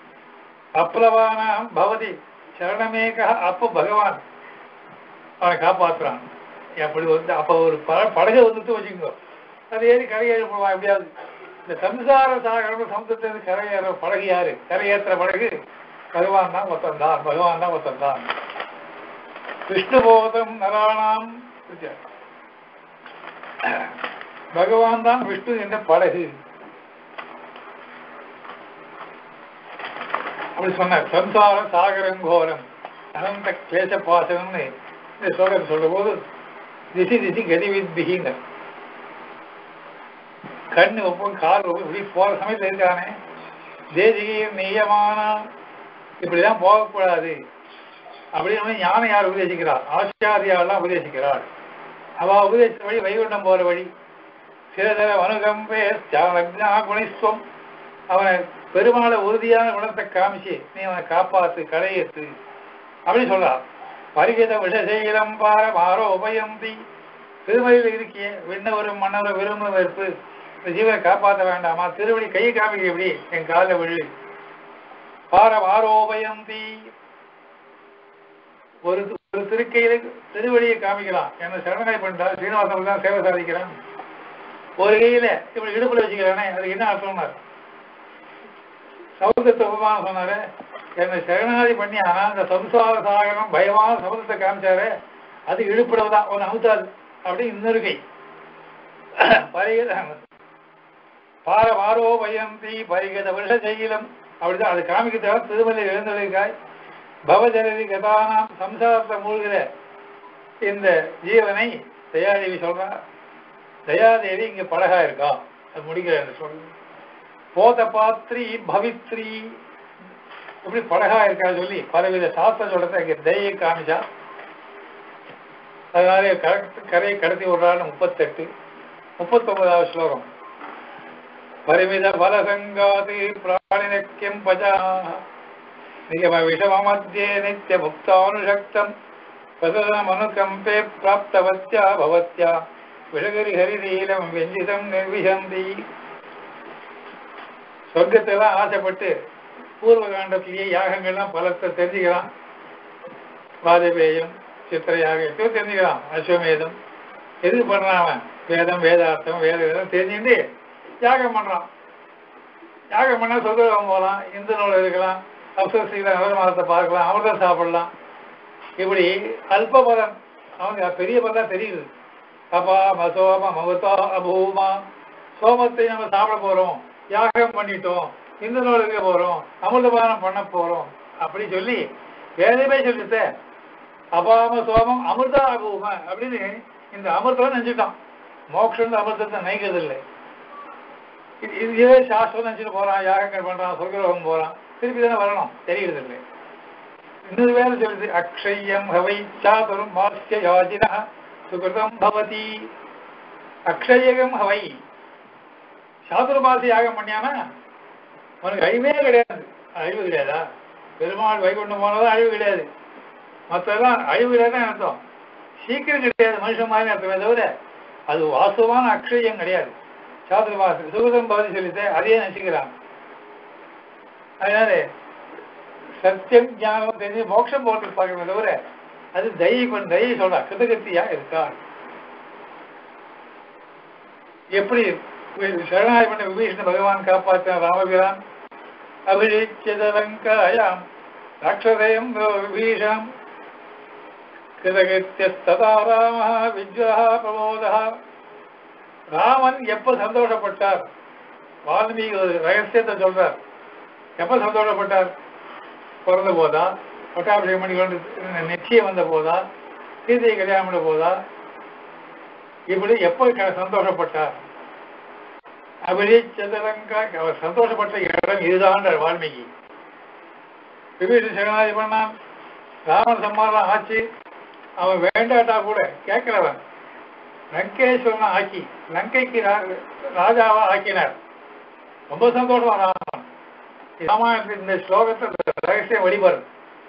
அப்ளவான பவதி சரணமேக அப்போ பகவான் அவனை காப்பாத்துறான் அப்படி வந்து அப்போ ஒரு ப- படகு வந்துட்டு வச்சுக்கோ அது ஏறி கரையேறி போவான் எப்படியாவது இந்த சம்சார சாகரம் சமுத்திரத்திலிருந்து கரையேற படகு யாரு கரையேற்றுற படகு பகவான் தான் ஒருத்தன் தான் பகவான் தான் ஒருத்தன் தான் விஷ்ணு போதம் நராணாம் பகவான் தான் விஷ்ணு என்ற படகு அப்படி சொன்னார் சம்சார சாகரம் கோரம் அனந்த கிளேச பாசனம்னு இந்த ஸ்லோகத்தை சொல்ற போது திசி திசி கதிவித்பிகிங்க கண்ணு ஒப்பும் கால் ஒப்பும் இப்படி போற சமயத்துல இருக்கானே தேசிகையும் நெய்யமான இப்படிதான் போகக்கூடாது அப்படின்னு ஞான யார் உபதேசிக்கிறார் ஆச்சாரியாலாம் உபதேசிக்கிறாள் அவ உபதேசித்த வழி வைகுண்டம் போற வழி சிறதர அனுகம்பே தியானஜா குணிஸ்வம் அவனை பெருமாளை உறுதியான குணத்தை காமிச்சு நீ அவனை காப்பாத்து கடையேத்து அப்படி சொல்றான் பரிகித விஷசீலம் பார மாரோ உபயந்தி திருமலையில் இருக்கிய விண்ணவரும் மன்னவரும் விரும்ப வெறுப்பு இந்த ஜீவனை காப்பாற்ற வேண்டாமா திருவடி கையை காமிக்க எப்படி என் காலில் விழு பார மாரோபயந்தி ஒரு ஒரு திருக்கையில திருவடியை காமிக்கலாம் என்ன சரணாய் பண்ணிட்டா சீனிவாசன் தான் சேவை சாதிக்கிறான் ஒரு கையில இப்படி இடுப்புல வச்சுக்கிறானே அதுக்கு என்ன அர்த்தம்னாரு சமுத்திரத்தை உபமானம் சொன்னாரு என்னை சரணாதி பண்ணி ஆனா அந்த சம்சார சாகரம் பயமான சமுத்திரத்தை காமிச்சாரு அது இழுப்புறவுதான் ஒன்று அமுத்தாது அப்படி இன்னொரு கை பரிகத பார பாரோ பயந்தி பரிகத வருஷ செய்யலம் அப்படிதான் அது காமிக்கிறதாக திருமலை எழுந்தொழிக்காய் பவஜனதி கதானாம் சம்சாரத்தை மூழ்கிற இந்த ஜீவனை தயாதேவி சொல்றா தயாதேவி இங்க படகா இருக்கா அது முடிக்கிறேன் சொல்லு போத பாத்ரி பவித்ரி இப்படி படகா இருக்கா சொல்லி பலவித சாஸ்திர சொல்றத இங்க தயை காமிச்சா அதனால கரெக்ட் கரையை கடத்தி விடுறான்னு முப்பத்தெட்டு முப்பத்தொன்பதாவது ஸ்லோகம் பரிமித பலசங்காதி பிராணினக்கியம் பஜா நிகம விஷம மத்தியே நித்திய முக்தானுஷக்தம் பிரசதமனுகம்பே பிராப்தவத்யா பவத்யா விலகரி ஹரிதீலம் வெஞ்சிதம் நிர்விசந்தி சொர்க்கத்தெல்லாம் ஆசைப்பட்டு பூர்வ காண்டத்திலேயே யாகங்கள்லாம் பலத்தை தெரிஞ்சுக்கிறான் வாஜபேயம் சித்திரையாக எத்தனையோ தெரிஞ்சுக்கிறான் அஸ்வமேதம் எதுக்கு பண்றான் அவன் வேதம் வேதார்த்தம் வேத வேதம் தெரிஞ்சுட்டு யாகம் பண்றான் யாகம் பண்ணா சொர்க்கம் போகலாம் இந்து நூல் இருக்கலாம் அப்சரீல நவர மாதத்தை பார்க்கலாம் அமிர்தம் சாப்பிடலாம் இப்படி அல்ப பலன் அவனுக்கு பெரிய பலன் தெரியுது அப்பா மசோம மகத்தா அபூமா சோமத்தை நம்ம சாப்பிட போறோம் யாகம் பண்ணிட்டோம் இந்து நூலுக்கு போறோம் அமிர்தபானம் பண்ண போறோம் அப்படி சொல்லி வேதமே சொல்லிட்டு அபாம சோமம் அமிர்தா அபூம அப்படின்னு இந்த அமிர்தம் நினைச்சுட்டான் மோட்சம் அமிர்தத்தை நினைக்கிறது இல்லை இது இதுவே சாஸ்திரம் நினைச்சிட்டு போறான் யாகங்கள் பண்றான் சொர்க்கலோகம் போறான் திருப்பி தானே வரணும் தெரியுறது இல்லை இன்னொரு வேலை சொல்லுது அக்ஷயம் ஹவை சாதுரும் மாஸ்ய யாஜினா சுகிருதம் பவதி அக்ஷயகம் ஹவை சாதுர்மாசி யாகம் பண்ணியானா அவனுக்கு அழிவே கிடையாது அழிவு கிடையாதா பெருமாள் வைகுண்டம் போனதும் அழிவு கிடையாது மற்றெல்லாம் அழிவு கிடையாதுன்னு அர்த்தம் சீக்கிரம் கிடையாது மனுஷன் மாதிரி அர்த்தமே தவிர அது வாசுவான அக்ஷயம் கிடையாது சாதுர்மாசி சுகிருதம் பவதி சொல்லிட்டு அதையே நினைச்சுக்கிறான் அதனால சத்தியம் ஞானம் தெரிஞ்சு மோட்சம் போட்டு பார்க்கணுமே தவிர அது தயை கொண்டு தயை சொல்றா கிருதகத்தியா இருக்கா எப்படி சரணாய் பண்ண விபீஷண பகவான் காப்பாற்ற ராமபிரான் அபிஷிச்சதலங்காயாம் ராட்சதயம் விபீஷம் கிருதகத்தியஸ்ததா ராம விஜ்வஹா பிரமோதா ராமன் எப்ப சந்தோஷப்பட்டார் வால்மீகி ஒரு ரகசியத்தை சொல்றார் எப்ப சந்தோஷப்பட்டார் பிறந்த போதா பட்டாபிஷேகம் பண்ணி கொண்டு நிச்சயம் வந்த போதா சீதையை கல்யாணம் பண்ண போதா இப்படி எப்போ க- சந்தோஷப்பட்டார் அப்படி சதுரங்கா அவர் சந்தோஷப்பட்ட இடம் இதுதான் வால்மீகி விபீஷன் சரணாதி பண்ணான் ராவண சம்மாரம் ஆச்சு அவன் வேண்டாட்டா கூட கேட்கிறவன் லங்கேஸ்வரனை ஆக்கி லங்கைக்கு ரா- ராஜாவா ஆக்கினார் ரொம்ப சந்தோஷமா ராமன் ராமாயணத்தில் இந்த ஸ்லோகத்தில் ரகசியம் வெளிவரும்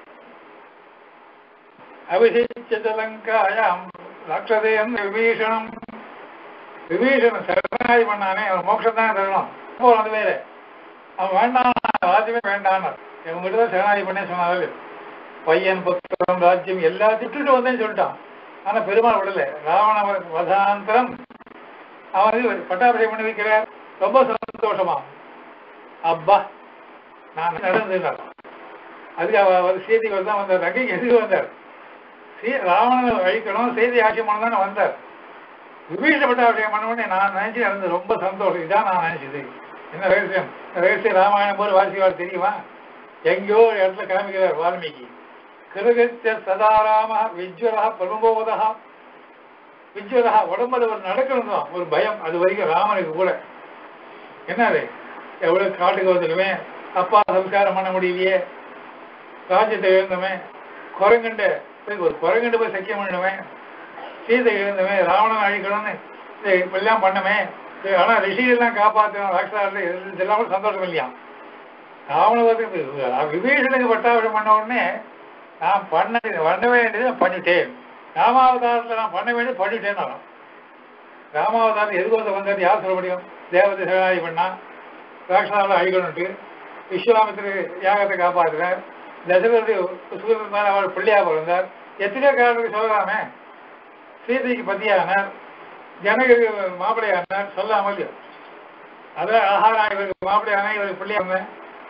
அபிஷேச்சலங்காயாம் ராட்சதேயம் விபீஷணம் விபீஷணன் சரணாதி பண்ணானே அவன் மோட்சம் தான் தரணும் அப்போ அது வேற அவன் வேண்டாம் ராஜ்யமே வேண்டாம் இவங்ககிட்ட தான் சரணாதி பண்ணே சொன்னாரு பையன் புத்திரம் ராஜ்யம் எல்லாத்தையும் விட்டுட்டு வந்தேன்னு சொல்லிட்டான் ஆனா பெருமாள் விடல ராவண வதாந்தரம் அவன் வந்து பட்டாபிஷேகம் பண்ணி வைக்கிறார் ரொம்ப சந்தோஷமா அப்பா நான் நடந்துட்டார் அதுக்கு அவ அவர் செய்தி தான் வந்தார் அங்கேயும் எதுக்கு வந்தார் சீ ராவணனை அழிக்கணும் செய்தி ஆட்சி பண்ண வந்தார் விபீஷ பட்டாபிஷேகம் பண்ண உடனே நான் நினைச்சு நடந்தது ரொம்ப சந்தோஷம் இதான் நான் நினைச்சது என்ன ரகசியம் இந்த ரகசியம் ராமாயணம் போது வாசிவார் தெரியுமா எங்கேயோ ஒரு இடத்துல கிளம்பிக்கிறார் வால்மீகி கிருகத்திய சதாராம விஜ்வரா பிரமுபோதா விஜ்வரா உடம்புல ஒரு நடக்கணும் தான் ஒரு பயம் அது வரைக்கும் ராமனுக்கு கூட என்ன அது எவ்வளவு காட்டுக்கு வந்துடுவேன் அப்பா சம்ஸ்காரம் பண்ண முடியலையே ராஜ்யத்தை இழந்தவன் குரங்கண்ட போய் ஒரு குரங்கண்டு போய் சக்கியம் பண்ணுவேன் சீதை இழந்தவன் ராவணன் அழிக்கணும்னு இதை இப்பெல்லாம் பண்ணமே இது ஆனா ரிஷிகள்லாம் காப்பாற்றணும் ராட்சசாரில் இதெல்லாம் கூட சந்தோஷம் இல்லையா ராவணவருக்கு விபீஷனுக்கு பட்டாபிஷம் பண்ண உடனே நான் பண்ண பண்ண வேண்டியதை நான் பண்ணிட்டேன் ராமாவதாரத்தில் நான் பண்ண வேண்டியது பண்ணிட்டேன் நான் ராமாவதாரம் எதுக்கு வந்தது யார் சொல்ல முடியும் தேவதை சரணாதி பண்ணா ராட்சசாவில் அழிக்கணும்ட்டு விஸ்வாமித்திர யாகத்தை காப்பாற்றுறார் தசரதி சுகந்தார் அவர் பிள்ளையா பிறந்தார் எத்தனையோ காரணத்துக்கு சொல்லலாமே சீதைக்கு பதியானார் ஜனகருக்கு மாப்பிள்ளையானார் சொல்லாமல் இல்லையோ அதான் ஆஹாரம் இவருக்கு மாப்பிள்ளையான இவருக்கு பிள்ளையான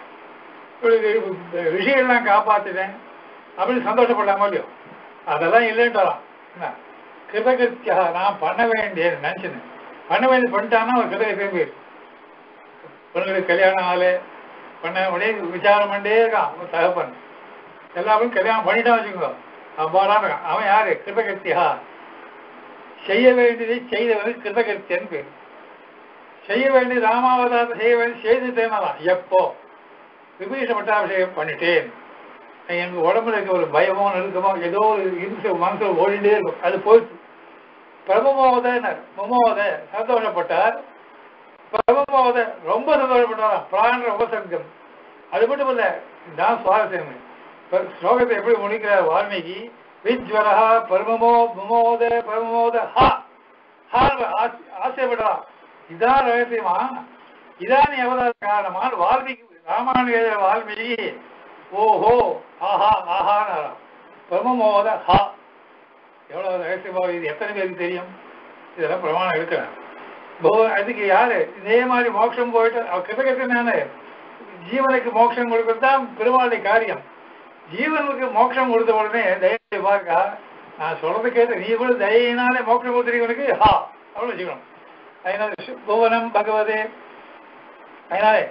இவருக்கு ரிஷிகள்லாம் காப்பாத்திட்டேன் அப்படின்னு சந்தோஷப்படாம இல்லையோ அதெல்லாம் இல்லைன்னு வரான் என்ன கிருதகத்தியா நான் பண்ண வேண்டியது நினைச்சேன் பண்ண வேண்டியது பண்ணிட்டான்னா ஒரு கிருதக திரும்பி பொண்ணுங்களுக்கு கல்யாணம் ஆளு பண்ண உடனே விசாரம் பண்ணிட்டே இருக்கான் ஒரு தகப்பன் எல்லாரும் கல்யாணம் பண்ணிட்டான் வச்சுக்கோ அவ்வாறான் இருக்கான் அவன் யாரு கிருதகத்தியா செய்ய வேண்டியதை செய்தவன் கிருதகத்தியன் பேர் செய்ய வேண்டியது ராமாவதாரத்தை செய்ய வேண்டியது செய்துட்டேனாலாம் எப்போ விபீஷ பட்டாபிஷேகம் பண்ணிட்டேன் எங்க உடம்புல இருக்க ஒரு பயமோ நெருக்கமோ ஏதோ ஒரு இருந்து மனசுல ஓடிட்டே இருக்கும் அது போயிட்டு பிரமமோதனர் முமோத சந்தோஷப்பட்டார் பிரமமோத ரொம்ப சந்தோஷப்பட்டாராம் பிராண உபசர்க்கம் அது மட்டும் இல்ல நான் சுவாரஸ்யம் இப்ப ஸ்லோகத்தை எப்படி முடிக்கிறார் வால்மீகி விஜ்வரஹா பரமமோ முமோத பரமமோத ஹா ஆ- ஆசை- ஆசைப்படுறான் இதான் ரகசியமா இதான் எவதார காரணமா வால்மீகி ராமாயண எழுதிய வால்மீகி ஓஹோ ஆஹா ஆஹான்னு பிரமமோத ஹா எவ்வளவு ரகசியமா இது எத்தனை பேருக்கு தெரியும் இதெல்லாம் பிரமாணம் இருக்கிறேன் அதுக்கு யாரு இதே மாதிரி மோட்சம் போயிட்டு அவ கிட்டத்தட்ட ஜீவனுக்கு மோட்சம் கொடுக்கறது தான் பெருமாளுடைய காரியம் ஜீவனுக்கு மோட்சம் கொடுத்த உடனே தயவு பார்க்கா நான் சொல்றது கேட்டு நீ கூட தயினாலே மோட்சம் கொடுத்துறீங்களுக்கு ஹா அவ்வளவு வச்சுக்கணும் அதனால சு- புவனம் பகவதே அதனாலே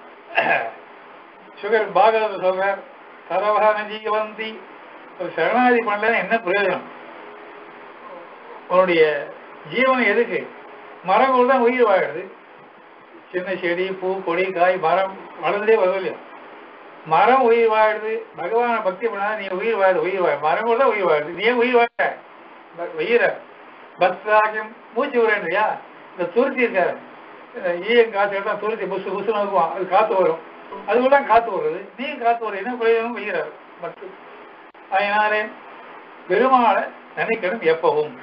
சுகர் பாகவத சொல்றார் சரவகன ஜீவந்தி ஒரு சரணாதி பண்ணல என்ன பிரயோஜனம் உன்னுடைய ஜீவன் எதுக்கு மரங்கள் தான் உயிர் வாழுது சின்ன செடி பூ கொடி காய் மரம் வளர்ந்தே வருது இல்லையா மரம் உயிர் வாழுது பகவானை பக்தி பண்ணாத நீ உயிர் வாழுது உயிர் வாழ மரங்கள் தான் உயிர் வாழுது நீ ஏன் உயிர் வாழ ப- உயிர பத்ராகியம் மூச்சு விடுறியா இந்த துருத்தி இருக்காரு இந்த ஈயம் காற்று எடுத்தா துருத்தி புசு புசு நோக்குவான் அது காத்து வரும் அதுக்குள்ள காத்து வருது நீ காத்து வரும் என்ன பிரயோஜனம் உயிர பத்து அதனாலே பெருமாளை நினைக்கணும் எப்பவும்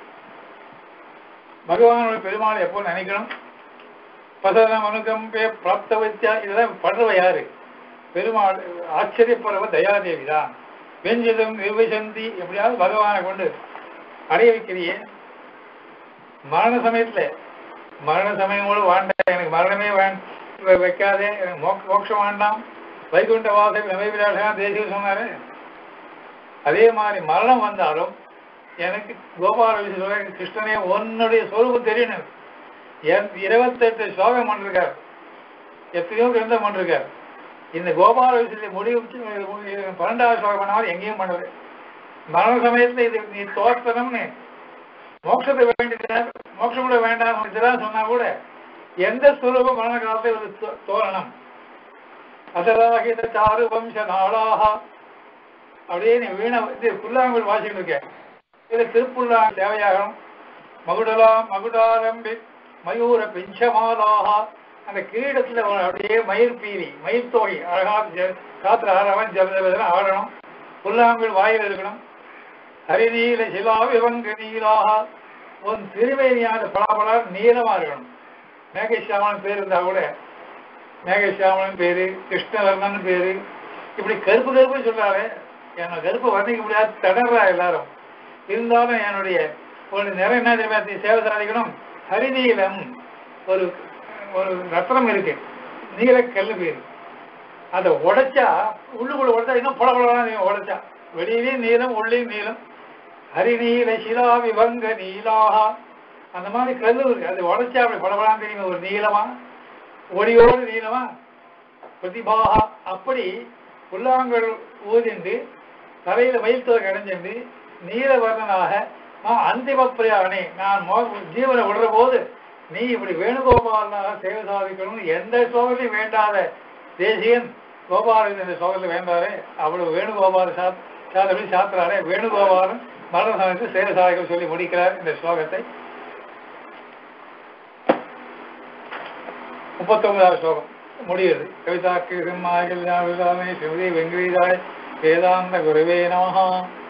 பகவானோட பெருமாளை எப்போ நினைக்கணும் பசனம் அனுகம்பே பிராப்த வித்யா இதெல்லாம் படுறவ யாரு பெருமாள் ஆச்சரியப்படுறவ தயாதேவி தான் வெஞ்சதும் நிர்வசந்தி எப்படியாவது பகவானை கொண்டு அடைய வைக்கிறியே மரண சமயத்துல மரண சமயம் கூட வேண்டாம் எனக்கு மரணமே வேண் வ- வைக்காதே எனக்கு மோக் மோட்சம் வேண்டாம் வைகுண்ட வாசல் நமைவிலாசனா தேசியம் சொன்னாரு அதே மாதிரி மரணம் வந்தாலும் எனக்கு கோபால விஷயம் சொல்ல எனக்கு கிருஷ்ணனே உன்னுடைய சொரூபம் தெரியணும் என் இருபத்தெட்டு ஸ்லோகம் பண்ணிருக்கார் எத்தனையோ கிரந்தம் பண்ணிருக்கார் இந்த கோபால விஷயத்தை முடிவு பன்னெண்டாவது ஸ்லோகம் பண்ணாலும் எங்கேயும் பண்ணல மரண சமயத்துல இது நீ தோற்றணும்னு மோட்சத்தை வேண்டினார் மோட்சம் கூட வேண்டாம் இதெல்லாம் சொன்னா கூட எந்த சுலபம் மரண காலத்தை ஒரு தோ- தோரணம் அதராகித சாரு வம்ச நாளாக அப்படியே நீ வீண இது புல்லாங்குழல் வாசிக்கிட்டு இருக்க இது திருப்புல்லா தேவையாகணும் மகுடலா மகுடாரம்பி மயூர பிஞ்சமாலாக அந்த கிரீடத்துல ஒரு அப்படியே மயிர் பீலி மயிர் தோகை அழகா ஜ- காத்துல ஆறவன் ஜபதபதன ஆடணும் புல்லாங்குழல் வாயில் இருக்கணும் ஹரிநீல சிலாவிவங்க நீலாக உன் திருவேணியான பலாபலா நீளமா இருக்கணும் மேகேஷாமன் பேர் இருந்தா கூட மேகேஷாமன் பேரு கிருஷ்ணவர்ணன் பேரு இப்படி கருப்பு கருப்பு சொல்றாரு என்ன கருப்பு வர்ணிக்க முடியாது தடறா எல்லாரும் இருந்தாலும் என்னுடைய ஒரு நிறம் என்ன தெரியுமா நீ சேவை சாதிக்கணும் ஹரிநீலம் ஒரு ஒரு ரத்னம் இருக்கு நீலக்கல்லு பேரு அதை உடைச்சா உள்ளுக்குள்ள உடைச்சா இன்னும் பல பல உடைச்சா வெளியிலேயும் நீளம் உள்ளேயும் நீளம் ஹரிநீல சிலா விபங்க நீலாக அந்த மாதிரி கல்லு இருக்கு அது உடைச்சா அப்படி படபடான்னு தெரியுமா ஒரு நீளமா ஒடியோடு நீளமா பிரதிபாகா அப்படி புல்லாங்கல் ஊதிண்டு தலையில மயில் தொகை அடைஞ்சிண்டு நீலவர்ணனாக மா அந்திம பிரியாணி நான் மோ- ஜீவனை விடுற போது நீ இப்படி வேணுகோபாலனாக சேவை சாதிக்கணும் எந்த சோகத்தையும் வேண்டாத தேசியன் கோபாலன் இந்த சோகத்தில் வேண்டாரே அவ்வளவு வேணுகோபால சாத் சாதபடி சாத்திராரே வேணுகோபாலன் மரண சமயத்தில் சேவை சாதிக்க சொல்லி முடிக்கிறார் இந்த ஸ்லோகத்தை முப்பத்தொன்பதாவது ஸ்லோகம் முடியுது கவிதா கிருஷ்ணமாய் கல்யாண ஸ்ரீமதி வெங்கடேதாய் வேதாந்த குருவே நமஹா